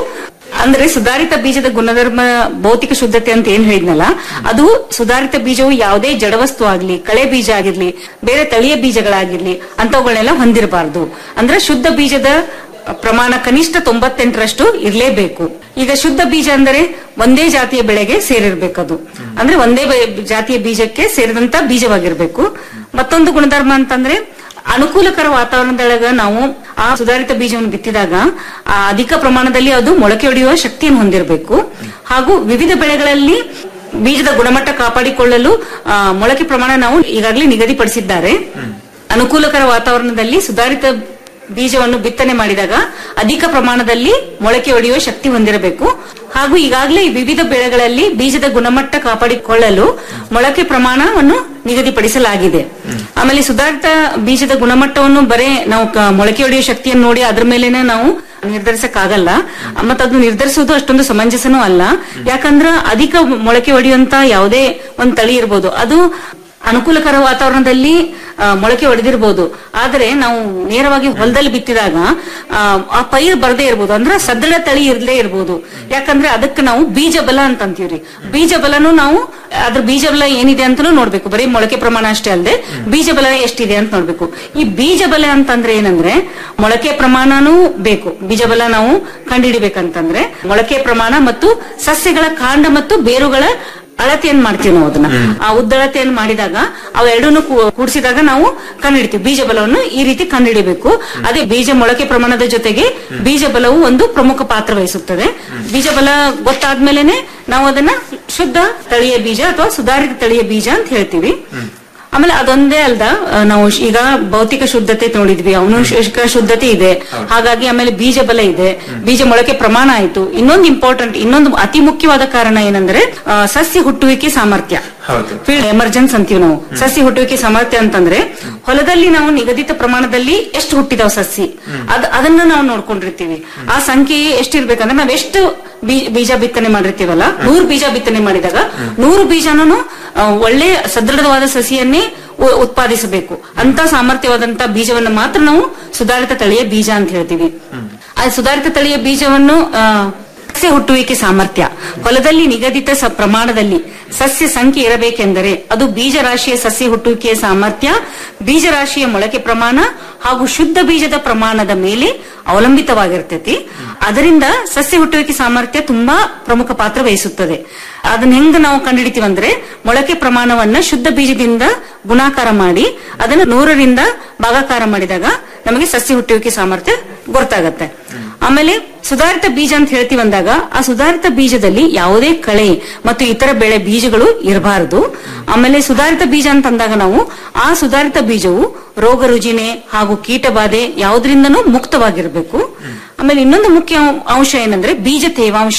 [SPEAKER 12] ಅಂದ್ರೆ ಸುಧಾರಿತ ಬೀಜದ ಗುಣಧರ್ಮ ಭೌತಿಕ ಶುದ್ಧತೆ ಅಂತ ಏನ್ ಹೇಳಿದ್ನಲ್ಲ ಅದು ಸುಧಾರಿತ ಬೀಜವು ಯಾವುದೇ ಜಡವಸ್ತು ಆಗ್ಲಿ ಕಳೆ ಬೀಜ ಆಗಿರ್ಲಿ ಬೇರೆ ತಳಿಯ ಬೀಜಗಳಾಗಿರ್ಲಿ ಅಂತವುಗಳನ್ನೆಲ್ಲ ಹೊಂದಿರಬಾರ್ದು ಅಂದ್ರೆ ಶುದ್ಧ ಬೀಜದ ಪ್ರಮಾಣ ಕನಿಷ್ಠ ತೊಂಬತ್ತೆಂಟರಷ್ಟು ಇರಲೇಬೇಕು ಈಗ ಶುದ್ಧ ಬೀಜ ಅಂದರೆ ಒಂದೇ ಜಾತಿಯ ಬೆಳೆಗೆ ಸೇರಿರ್ಬೇಕದು ಅಂದ್ರೆ ಒಂದೇ ಬೆ- ಜಾತಿಯ ಬೀಜಕ್ಕೆ ಸೇರಿದಂತ ಬೀಜವಾಗಿರ್ಬೇಕು ಮತ್ತೊಂದು ಗುಣಧರ್ಮ ಅಂತಂದ್ರೆ ಅನುಕೂಲಕರ ವಾತಾವರಣದೊಳಗ ನಾವು ಆ ಸುಧಾರಿತ ಬೀಜವನ್ನು ಬಿತ್ತಿದಾಗ ಆ ಅಧಿಕ ಪ್ರಮಾಣದಲ್ಲಿ ಅದು ಮೊಳಕೆ ಹೊಡೆಯುವ ಶಕ್ತಿಯನ್ನು ಹೊಂದಿರಬೇಕು ಹಾಗೂ ವಿವಿಧ ಬೆಳೆಗಳಲ್ಲಿ ಬೀಜದ ಗುಣಮಟ್ಟ ಕಾಪಾಡಿಕೊಳ್ಳಲು ಆ, ಮೊಳಕೆ ಪ್ರಮಾಣ ನಾವು ಈಗಾಗಲೇ ನಿಗದಿಪಡಿಸಿದ್ದಾರೆ ಅನುಕೂಲಕರ ವಾತಾವರಣದಲ್ಲಿ ಸುಧಾರಿತ ಬೀಜವನ್ನು ಬಿತ್ತನೆ ಮಾಡಿದಾಗ ಅಧಿಕ ಪ್ರಮಾಣದಲ್ಲಿ ಮೊಳಕೆ ಹೊಡೆಯುವ ಶಕ್ತಿ ಹೊಂದಿರಬೇಕು ಹಾಗೂ ಈಗಾಗಲೇ ಈ ವಿವಿಧ ಬೆಳೆಗಳಲ್ಲಿ ಬೀಜದ ಗುಣಮಟ್ಟ ಕಾಪಾಡಿಕೊಳ್ಳಲು ಮೊಳಕೆ ಪ್ರಮಾಣವನ್ನು ನಿಗದಿಪಡಿಸಲಾಗಿದೆ ಆಮೇಲೆ ಸುಧಾರಿತ ಬೀಜದ ಗುಣಮಟ್ಟವನ್ನು ಬರೇ ನಾವು ಕ- ಮೊಳಕೆ ಹೊಡೆಯುವ ಶಕ್ತಿಯನ್ನು ನೋಡಿ ಅದ್ರ ಮೇಲೆನೆ ನಾವು ನಿರ್ಧರಿಸಕ್ಕಾಗಲ್ಲ ಮತ್ತೆ ಅದು ನಿರ್ಧರಿಸುವುದು ಅಷ್ಟೊಂದು ಸಮಂಜಸನೂ ಅಲ್ಲ ಯಾಕಂದ್ರ ಅಧಿಕ ಮೊಳಕೆ ಹೊಡೆಯುವಂತ ಯಾವುದೇ ಒಂದು ತಳಿ ಇರ್ಬೋದು ಅದು ಅನುಕೂಲಕರ ವಾತಾವರಣದಲ್ಲಿ ಆ, ಮೊಳಕೆ ಹೊಡೆದಿರ್ಬೋದು ಆದ್ರೆ ನಾವು ನೇರವಾಗಿ ಹೊಲದಲ್ಲಿ ಬಿತ್ತಿದಾಗ ಆ, ಆ ಪೈರ್ ಬರದೇ ಇರ್ಬೋದು ಅಂದ್ರೆ ಸದೃಢ ತಳಿ ಇರದೇ ಇರ್ಬೋದು ಯಾಕಂದ್ರೆ ಅದಕ್ಕೆ ನಾವು ಬೀಜ ಬಲ ಅಂತ ಅಂತೀವ್ರಿ ಬೀಜ ಬಲನು ನಾವು ಅದ್ರ ಬೀಜ ಬಲ ಏನಿದೆ ಅಂತಾನು ನೋಡ್ಬೇಕು ಬರೀ ಮೊಳಕೆ ಪ್ರಮಾಣ ಅಷ್ಟೇ ಅಲ್ಲದೆ ಬೀಜ ಬಲ ಎಷ್ಟಿದೆ ಅಂತ ನೋಡ್ಬೇಕು ಈ ಬೀಜ ಬಲ ಅಂತಂದ್ರೆ ಏನಂದ್ರೆ ಮೊಳಕೆ ಪ್ರಮಾಣನೂ ಬೇಕು ಬೀಜ ಬಲ ನಾವು ಕಂಡುಹಿಡಿಬೇಕಂತಂದ್ರೆ ಮೊಳಕೆ ಪ್ರಮಾಣ ಮತ್ತು ಸಸ್ಯಗಳ ಕಾಂಡ ಮತ್ತು ಬೇರುಗಳ ಅಳತೆಯನ್ನ ಮಾಡ್ತೀವಿ ನಾವು ಅದನ್ನ ಆ ಉದ್ದಳತೆಯನ್ನು ಮಾಡಿದಾಗ ಅವೆರಡನ್ನು ಕೂಡಿಸಿದಾಗ ನಾವು ಕಂಡುಹಿಡಿತೀವಿ ಬೀಜ ಬಲವನ್ನು ಈ ರೀತಿ ಕಂಡುಹಿಡಿಬೇಕು ಅದೇ ಬೀಜ ಮೊಳಕೆ ಪ್ರಮಾಣದ ಜೊತೆಗೆ ಬೀಜ ಬಲವು ಒಂದು ಪ್ರಮುಖ ಪಾತ್ರ ವಹಿಸುತ್ತದೆ ಬೀಜ ಬಲ ಗೊತ್ತಾದ್ಮೇಲೆನೆ ನಾವು ಅದನ್ನ ಶುದ್ಧ ತಳಿಯ ಬೀಜ ಅಥವಾ ಸುಧಾರಿತ ತಳಿಯ ಬೀಜ ಅಂತ ಹೇಳ್ತೀವಿ ಆಮೇಲೆ ಅದೊಂದೇ ಅಲ್ದ ಆ, ನಾವು ಶ್- ಈಗ ಭೌತಿಕ ಶುದ್ಧತೆ ನೋಡಿದ್ವಿ ಅನುಶೇಷಕ ಶುದ್ಧತೆ ಇದೆ ಹಾಗಾಗಿ ಆಮೇಲೆ ಬೀಜ ಬಲ ಇದೆ ಬೀಜ ಮೊಳಕೆ ಪ್ರಮಾಣ ಆಯ್ತು ಇನ್ನೊಂದು ಇಂಪಾರ್ಟೆಂಟ್ ಇನ್ನೊಂದು ಅತಿ ಮುಖ್ಯವಾದ ಕಾರಣ ಏನಂದ್ರೆ ಆ, ಸಸ್ಯ ಹುಟ್ಟುವಿಕೆ ಸಾಮರ್ಥ್ಯ
[SPEAKER 10] ಹೌದು
[SPEAKER 12] ಫೀಲ್ಡ್ ಎಮರ್ಜೆನ್ಸ್ ಅಂತೀವಿ ನಾವು ಸಸಿ ಹುಟ್ಟುವಿಕೆ ಸಾಮರ್ಥ್ಯ ಅಂತಂದ್ರೆ ಹೊಲದಲ್ಲಿ ನಾವು ನಿಗದಿತ ಪ್ರಮಾಣದಲ್ಲಿ ಎಷ್ಟು ಹುಟ್ಟಿದಾವ ಸಸಿ ಅದ್ ಅದನ್ನ ನಾವು ನೋಡ್ಕೊಂಡಿರ್ತೀವಿ ಆ ಸಂಖ್ಯೆ ಎಷ್ಟಿರ್ಬೇಕಂದ್ರೆ ನಾವ್ ಎಷ್ಟು ಬೀ- ಬೀಜ ಬಿತ್ತನೆ ಮಾಡಿರ್ತೀವಲ್ಲ ನೂರು ಬೀಜ ಬಿತ್ತನೆ ಮಾಡಿದಾಗ ನೂರು ಬೀಜನೂ ಆ, ಒಳ್ಳೆ ಸದೃಢವಾದ ಸಸಿಯನ್ನೇ ಉ- ಉತ್ಪಾದಿಸಬೇಕು ಅಂತ ಸಾಮರ್ಥ್ಯವಾದಂತ ಬೀಜವನ್ನು ಮಾತ್ರ ನಾವು ಸುಧಾರಿತ ತಳಿಯ ಬೀಜ ಅಂತ ಹೇಳ್ತೀವಿ ಆ ಸುಧಾರಿತ ತಳಿಯ ಬೀಜವನ್ನು ಆ, ಸಸ್ಯ ಹುಟ್ಟುವಿಕೆ ಸಾಮರ್ಥ್ಯ ಹೊಲದಲ್ಲಿ ನಿಗದಿತ ಸ- ಪ್ರಮಾಣದಲ್ಲಿ ಸಸ್ಯ ಸಂಖ್ಯೆ ಇರಬೇಕೆಂದರೆ ಅದು ಬೀಜರಾಶಿಯ ಸಸ್ಯ ಹುಟ್ಟುವಿಕೆಯ ಸಾಮರ್ಥ್ಯ ಬೀಜರಾಶಿಯ ಮೊಳಕೆ ಪ್ರಮಾಣ ಹಾಗೂ ಶುದ್ಧ ಬೀಜದ ಪ್ರಮಾಣದ ಮೇಲೆ ಅವಲಂಬಿತವಾಗಿರ್ತೈತಿ ಅದರಿಂದ ಸಸ್ಯ ಹುಟ್ಟುವಿಕೆ ಸಾಮರ್ಥ್ಯ ತುಂಬಾ ಪ್ರಮುಖ ಪಾತ್ರ ವಹಿಸುತ್ತದೆ ಅದನ್ನ ಹೆಂಗ್ ನಾವು ಕಂಡುಹಿಡಿತೀವಂದ್ರೆ ಮೊಳಕೆ ಪ್ರಮಾಣವನ್ನ ಶುದ್ಧ ಬೀಜದಿಂದ ಗುಣಾಕಾರ ಮಾಡಿ ಅದನ್ನ ನೂರರಿಂದ ಭಾಗಾಕಾರ ಮಾಡಿದಾಗ ನಮಗೆ ಸಸ್ಯ ಹುಟ್ಟುವಿಕೆ ಸಾಮರ್ಥ್ಯ ಗೊತ್ತಾಗತ್ತೆ ಆಮೇಲೆ ಸುಧಾರಿತ ಬೀಜ ಅಂತ ಹೇಳ್ತೀವಿ ಅಂದಾಗ ಆ ಸುಧಾರಿತ ಬೀಜದಲ್ಲಿ ಯಾವುದೇ ಕಳೆ ಮತ್ತು ಇತರ ಬೆಳೆ ಬೀಜಗಳು ಇರಬಾರದು ಆಮೇಲೆ ಸುಧಾರಿತ ಬೀಜ ಅಂತ ಅಂದಾಗ ನಾವು ಆ ಸುಧಾರಿತ ಬೀಜವು ರೋಗ ರುಜಿನೆ ಹಾಗೂ ಕೀಟಬಾಧೆ ಯಾವುದರಿಂದನೂ ಮುಕ್ತವಾಗಿರಬೇಕು ಆಮೇಲೆ ಇನ್ನೊಂದು ಮುಖ್ಯ ಅಂಶ ಏನಂದ್ರೆ ಬೀಜ ತೇವಾಂಶ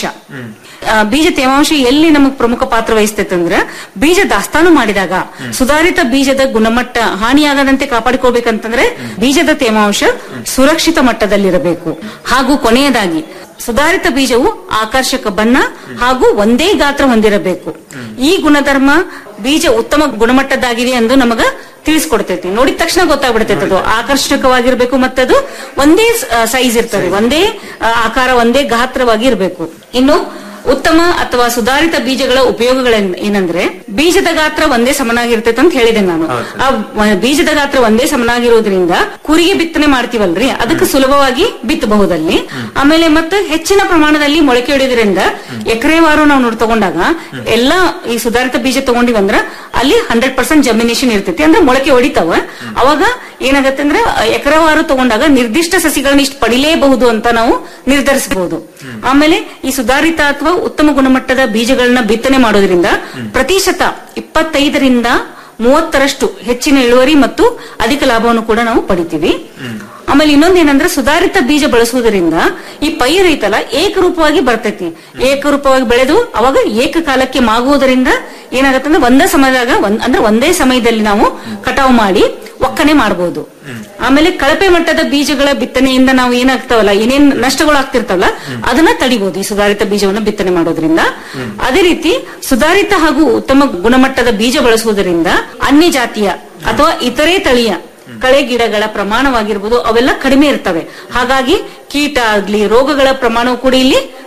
[SPEAKER 12] ಆ, ಬೀಜ ತೇವಾಂಶ ಎಲ್ಲಿ ನಮಗೆ ಪ್ರಮುಖ ಪಾತ್ರ ವಹಿಸ್ತೈತೆ ಅಂದ್ರೆ ಬೀಜ ದಾಸ್ತಾನು ಮಾಡಿದಾಗ ಸುಧಾರಿತ ಬೀಜದ ಗುಣಮಟ್ಟ ಹಾನಿಯಾಗದಂತೆ ಕಾಪಾಡಿಕೊಳ್ಬೇಕಂತಂದ್ರೆ ಬೀಜದ ತೇವಾಂಶ ಸುರಕ್ಷಿತ ಮಟ್ಟದಲ್ಲಿರಬೇಕು ಹಾಗೂ ಕೊನೆಯದಾಗಿ ಸುಧಾರಿತ ಬೀಜವು ಆಕರ್ಷಕ ಬಣ್ಣ ಹಾಗೂ ಒಂದೇ ಗಾತ್ರ ಹೊಂದಿರಬೇಕು ಈ ಗುಣಧರ್ಮ ಬೀಜ ಉತ್ತಮ ಗುಣಮಟ್ಟದ್ದಾಗಿದೆ ಎಂದು ನಮಗ ತಿಳಿಸ್ಕೊಡ್ತೈತಿ ನೋಡಿದ ತಕ್ಷಣ ಗೊತ್ತಾಗ್ಬಿಡ್ತೈತಿ ಅದು ಆಕರ್ಷಕವಾಗಿರ್ಬೇಕು ಮತ್ತದು ಒಂದೇ ಸೈಜ್ ಇರ್ತದೆ ಒಂದೇ ಆ, ಆಕಾರ ಒಂದೇ ಗಾತ್ರವಾಗಿ ಇರಬೇಕು ಇನ್ನು ಉತ್ತಮ ಅಥವಾ ಸುಧಾರಿತ ಬೀಜಗಳ ಉಪಯೋಗಗಳ ಏನಂದ್ರೆ ಬೀಜದ ಗಾತ್ರ ಒಂದೇ ಸಮನಾಗಿರ್ತೈತೆ ಅಂತ ಹೇಳಿದೆ ನಾನು ಆ ವ- ಬೀಜದ ಗಾತ್ರ ಒಂದೇ ಸಮನಾಗಿರೋದ್ರಿಂದ ಕುರಿಗೆ ಬಿತ್ತನೆ ಮಾಡ್ತೀವಲ್ರಿ ಅದಕ್ಕೆ ಸುಲಭವಾಗಿ ಬಿತ್ತಬಹುದಲ್ಲಿ ಆಮೇಲೆ ಮತ್ತೆ ಹೆಚ್ಚಿನ ಪ್ರಮಾಣದಲ್ಲಿ ಮೊಳಕೆ ಹೊಡೆಯೋದ್ರಿಂದ ಎಕರೆವಾರು ನಾವು ನೋಡಿ ತಗೊಂಡಾಗ ಎಲ್ಲಾ ಈ ಸುಧಾರಿತ ಬೀಜ ತಗೊಂಡಿವಂದ್ರ ಅಲ್ಲಿ ಹಂಡ್ರೆಡ್ ಪರ್ಸೆಂಟ್ ಜಮಿನೇಷನ್ ಇರ್ತೈತಿ ಅಂದ್ರೆ ಮೊಳಕೆ ಹೊಡಿತಾವ ಅವಾಗ ಏನಾಗತ್ತೆ ಅಂದ್ರೆ ಎಕರೆವಾರು ತಗೊಂಡಾಗ ನಿರ್ದಿಷ್ಟ ಸಸಿಗಳನ್ನ ಇಷ್ಟು ಪಡಿಲೇಬಹುದು ಅಂತ ನಾವು ನಿರ್ಧರಿಸಬಹುದು ಆಮೇಲೆ ಈ ಸುಧಾರಿತ ಅಥವಾ ಉತ್ತಮ ಗುಣಮಟ್ಟದ ಬೀಜಗಳನ್ನ ಬಿತ್ತನೆ ಮಾಡೋದ್ರಿಂದ ಪ್ರತಿಶತ ಇಪ್ಪತ್ತೈದರಿಂದ ಮೂವತ್ತರಷ್ಟು ಹೆಚ್ಚಿನ ಇಳುವರಿ ಮತ್ತು ಅಧಿಕ ಲಾಭವನ್ನು ಕೂಡ ನಾವು ಪಡಿತೀವಿ ಆಮೇಲೆ ಇನ್ನೊಂದೇನಂದ್ರೆ ಸುಧಾರಿತ ಬೀಜ ಬಳಸುವುದರಿಂದ ಈ ಪೈರು ಐತಲ್ಲ ಏಕರೂಪವಾಗಿ ಬರ್ತೈತಿ ಏಕರೂಪವಾಗಿ ಬೆಳೆದು ಅವಾಗ ಏಕಕಾಲಕ್ಕೆ ಮಾಗುವುದರಿಂದ ಏನಾಗತ್ತಂದ್ರೆ ಒಂದೇ ಸಮಯದಾಗ ಒಂದ್- ಅಂದ್ರೆ ಒಂದೇ ಸಮಯದಲ್ಲಿ ನಾವು ಕಟಾವು ಮಾಡಿ ಒಕ್ಕಣೆ ಮಾಡಬಹುದು ಆಮೇಲೆ ಕಳಪೆ ಮಟ್ಟದ ಬೀಜಗಳ ಬಿತ್ತನೆಯಿಂದ ನಾವು ಏನಾಗ್ತಾವಲ್ಲ ಏನೇನ್ ನಷ್ಟಗಳು ಆಗ್ತಿರ್ತಾವಲ್ಲ ಅದನ್ನ ತಡಿಬಹುದು ಈ ಸುಧಾರಿತ ಬೀಜವನ್ನು ಬಿತ್ತನೆ ಮಾಡೋದ್ರಿಂದ ಅದೇ ರೀತಿ ಸುಧಾರಿತ ಹಾಗೂ ಉತ್ತಮ ಗುಣಮಟ್ಟದ ಬೀಜ ಬಳಸುವುದರಿಂದ ಅನ್ಯ ಜಾತಿಯ ಅಥವಾ ಇತರೆ ತಳಿಯ ಕಳೆ ಗಿಡಗಳ ಪ್ರಮಾಣವಾಗಿರ್ಬೋದು ಅವೆಲ್ಲ ಕಡಿಮೆ ಇರ್ತವೆ ಹಾಗಾಗಿ ಕೀಟ ಆಗ್ಲಿ ರೋಗಗಳ ಪ್ರಮಾಣವು ಕೂಡ ಇಲ್ಲಿ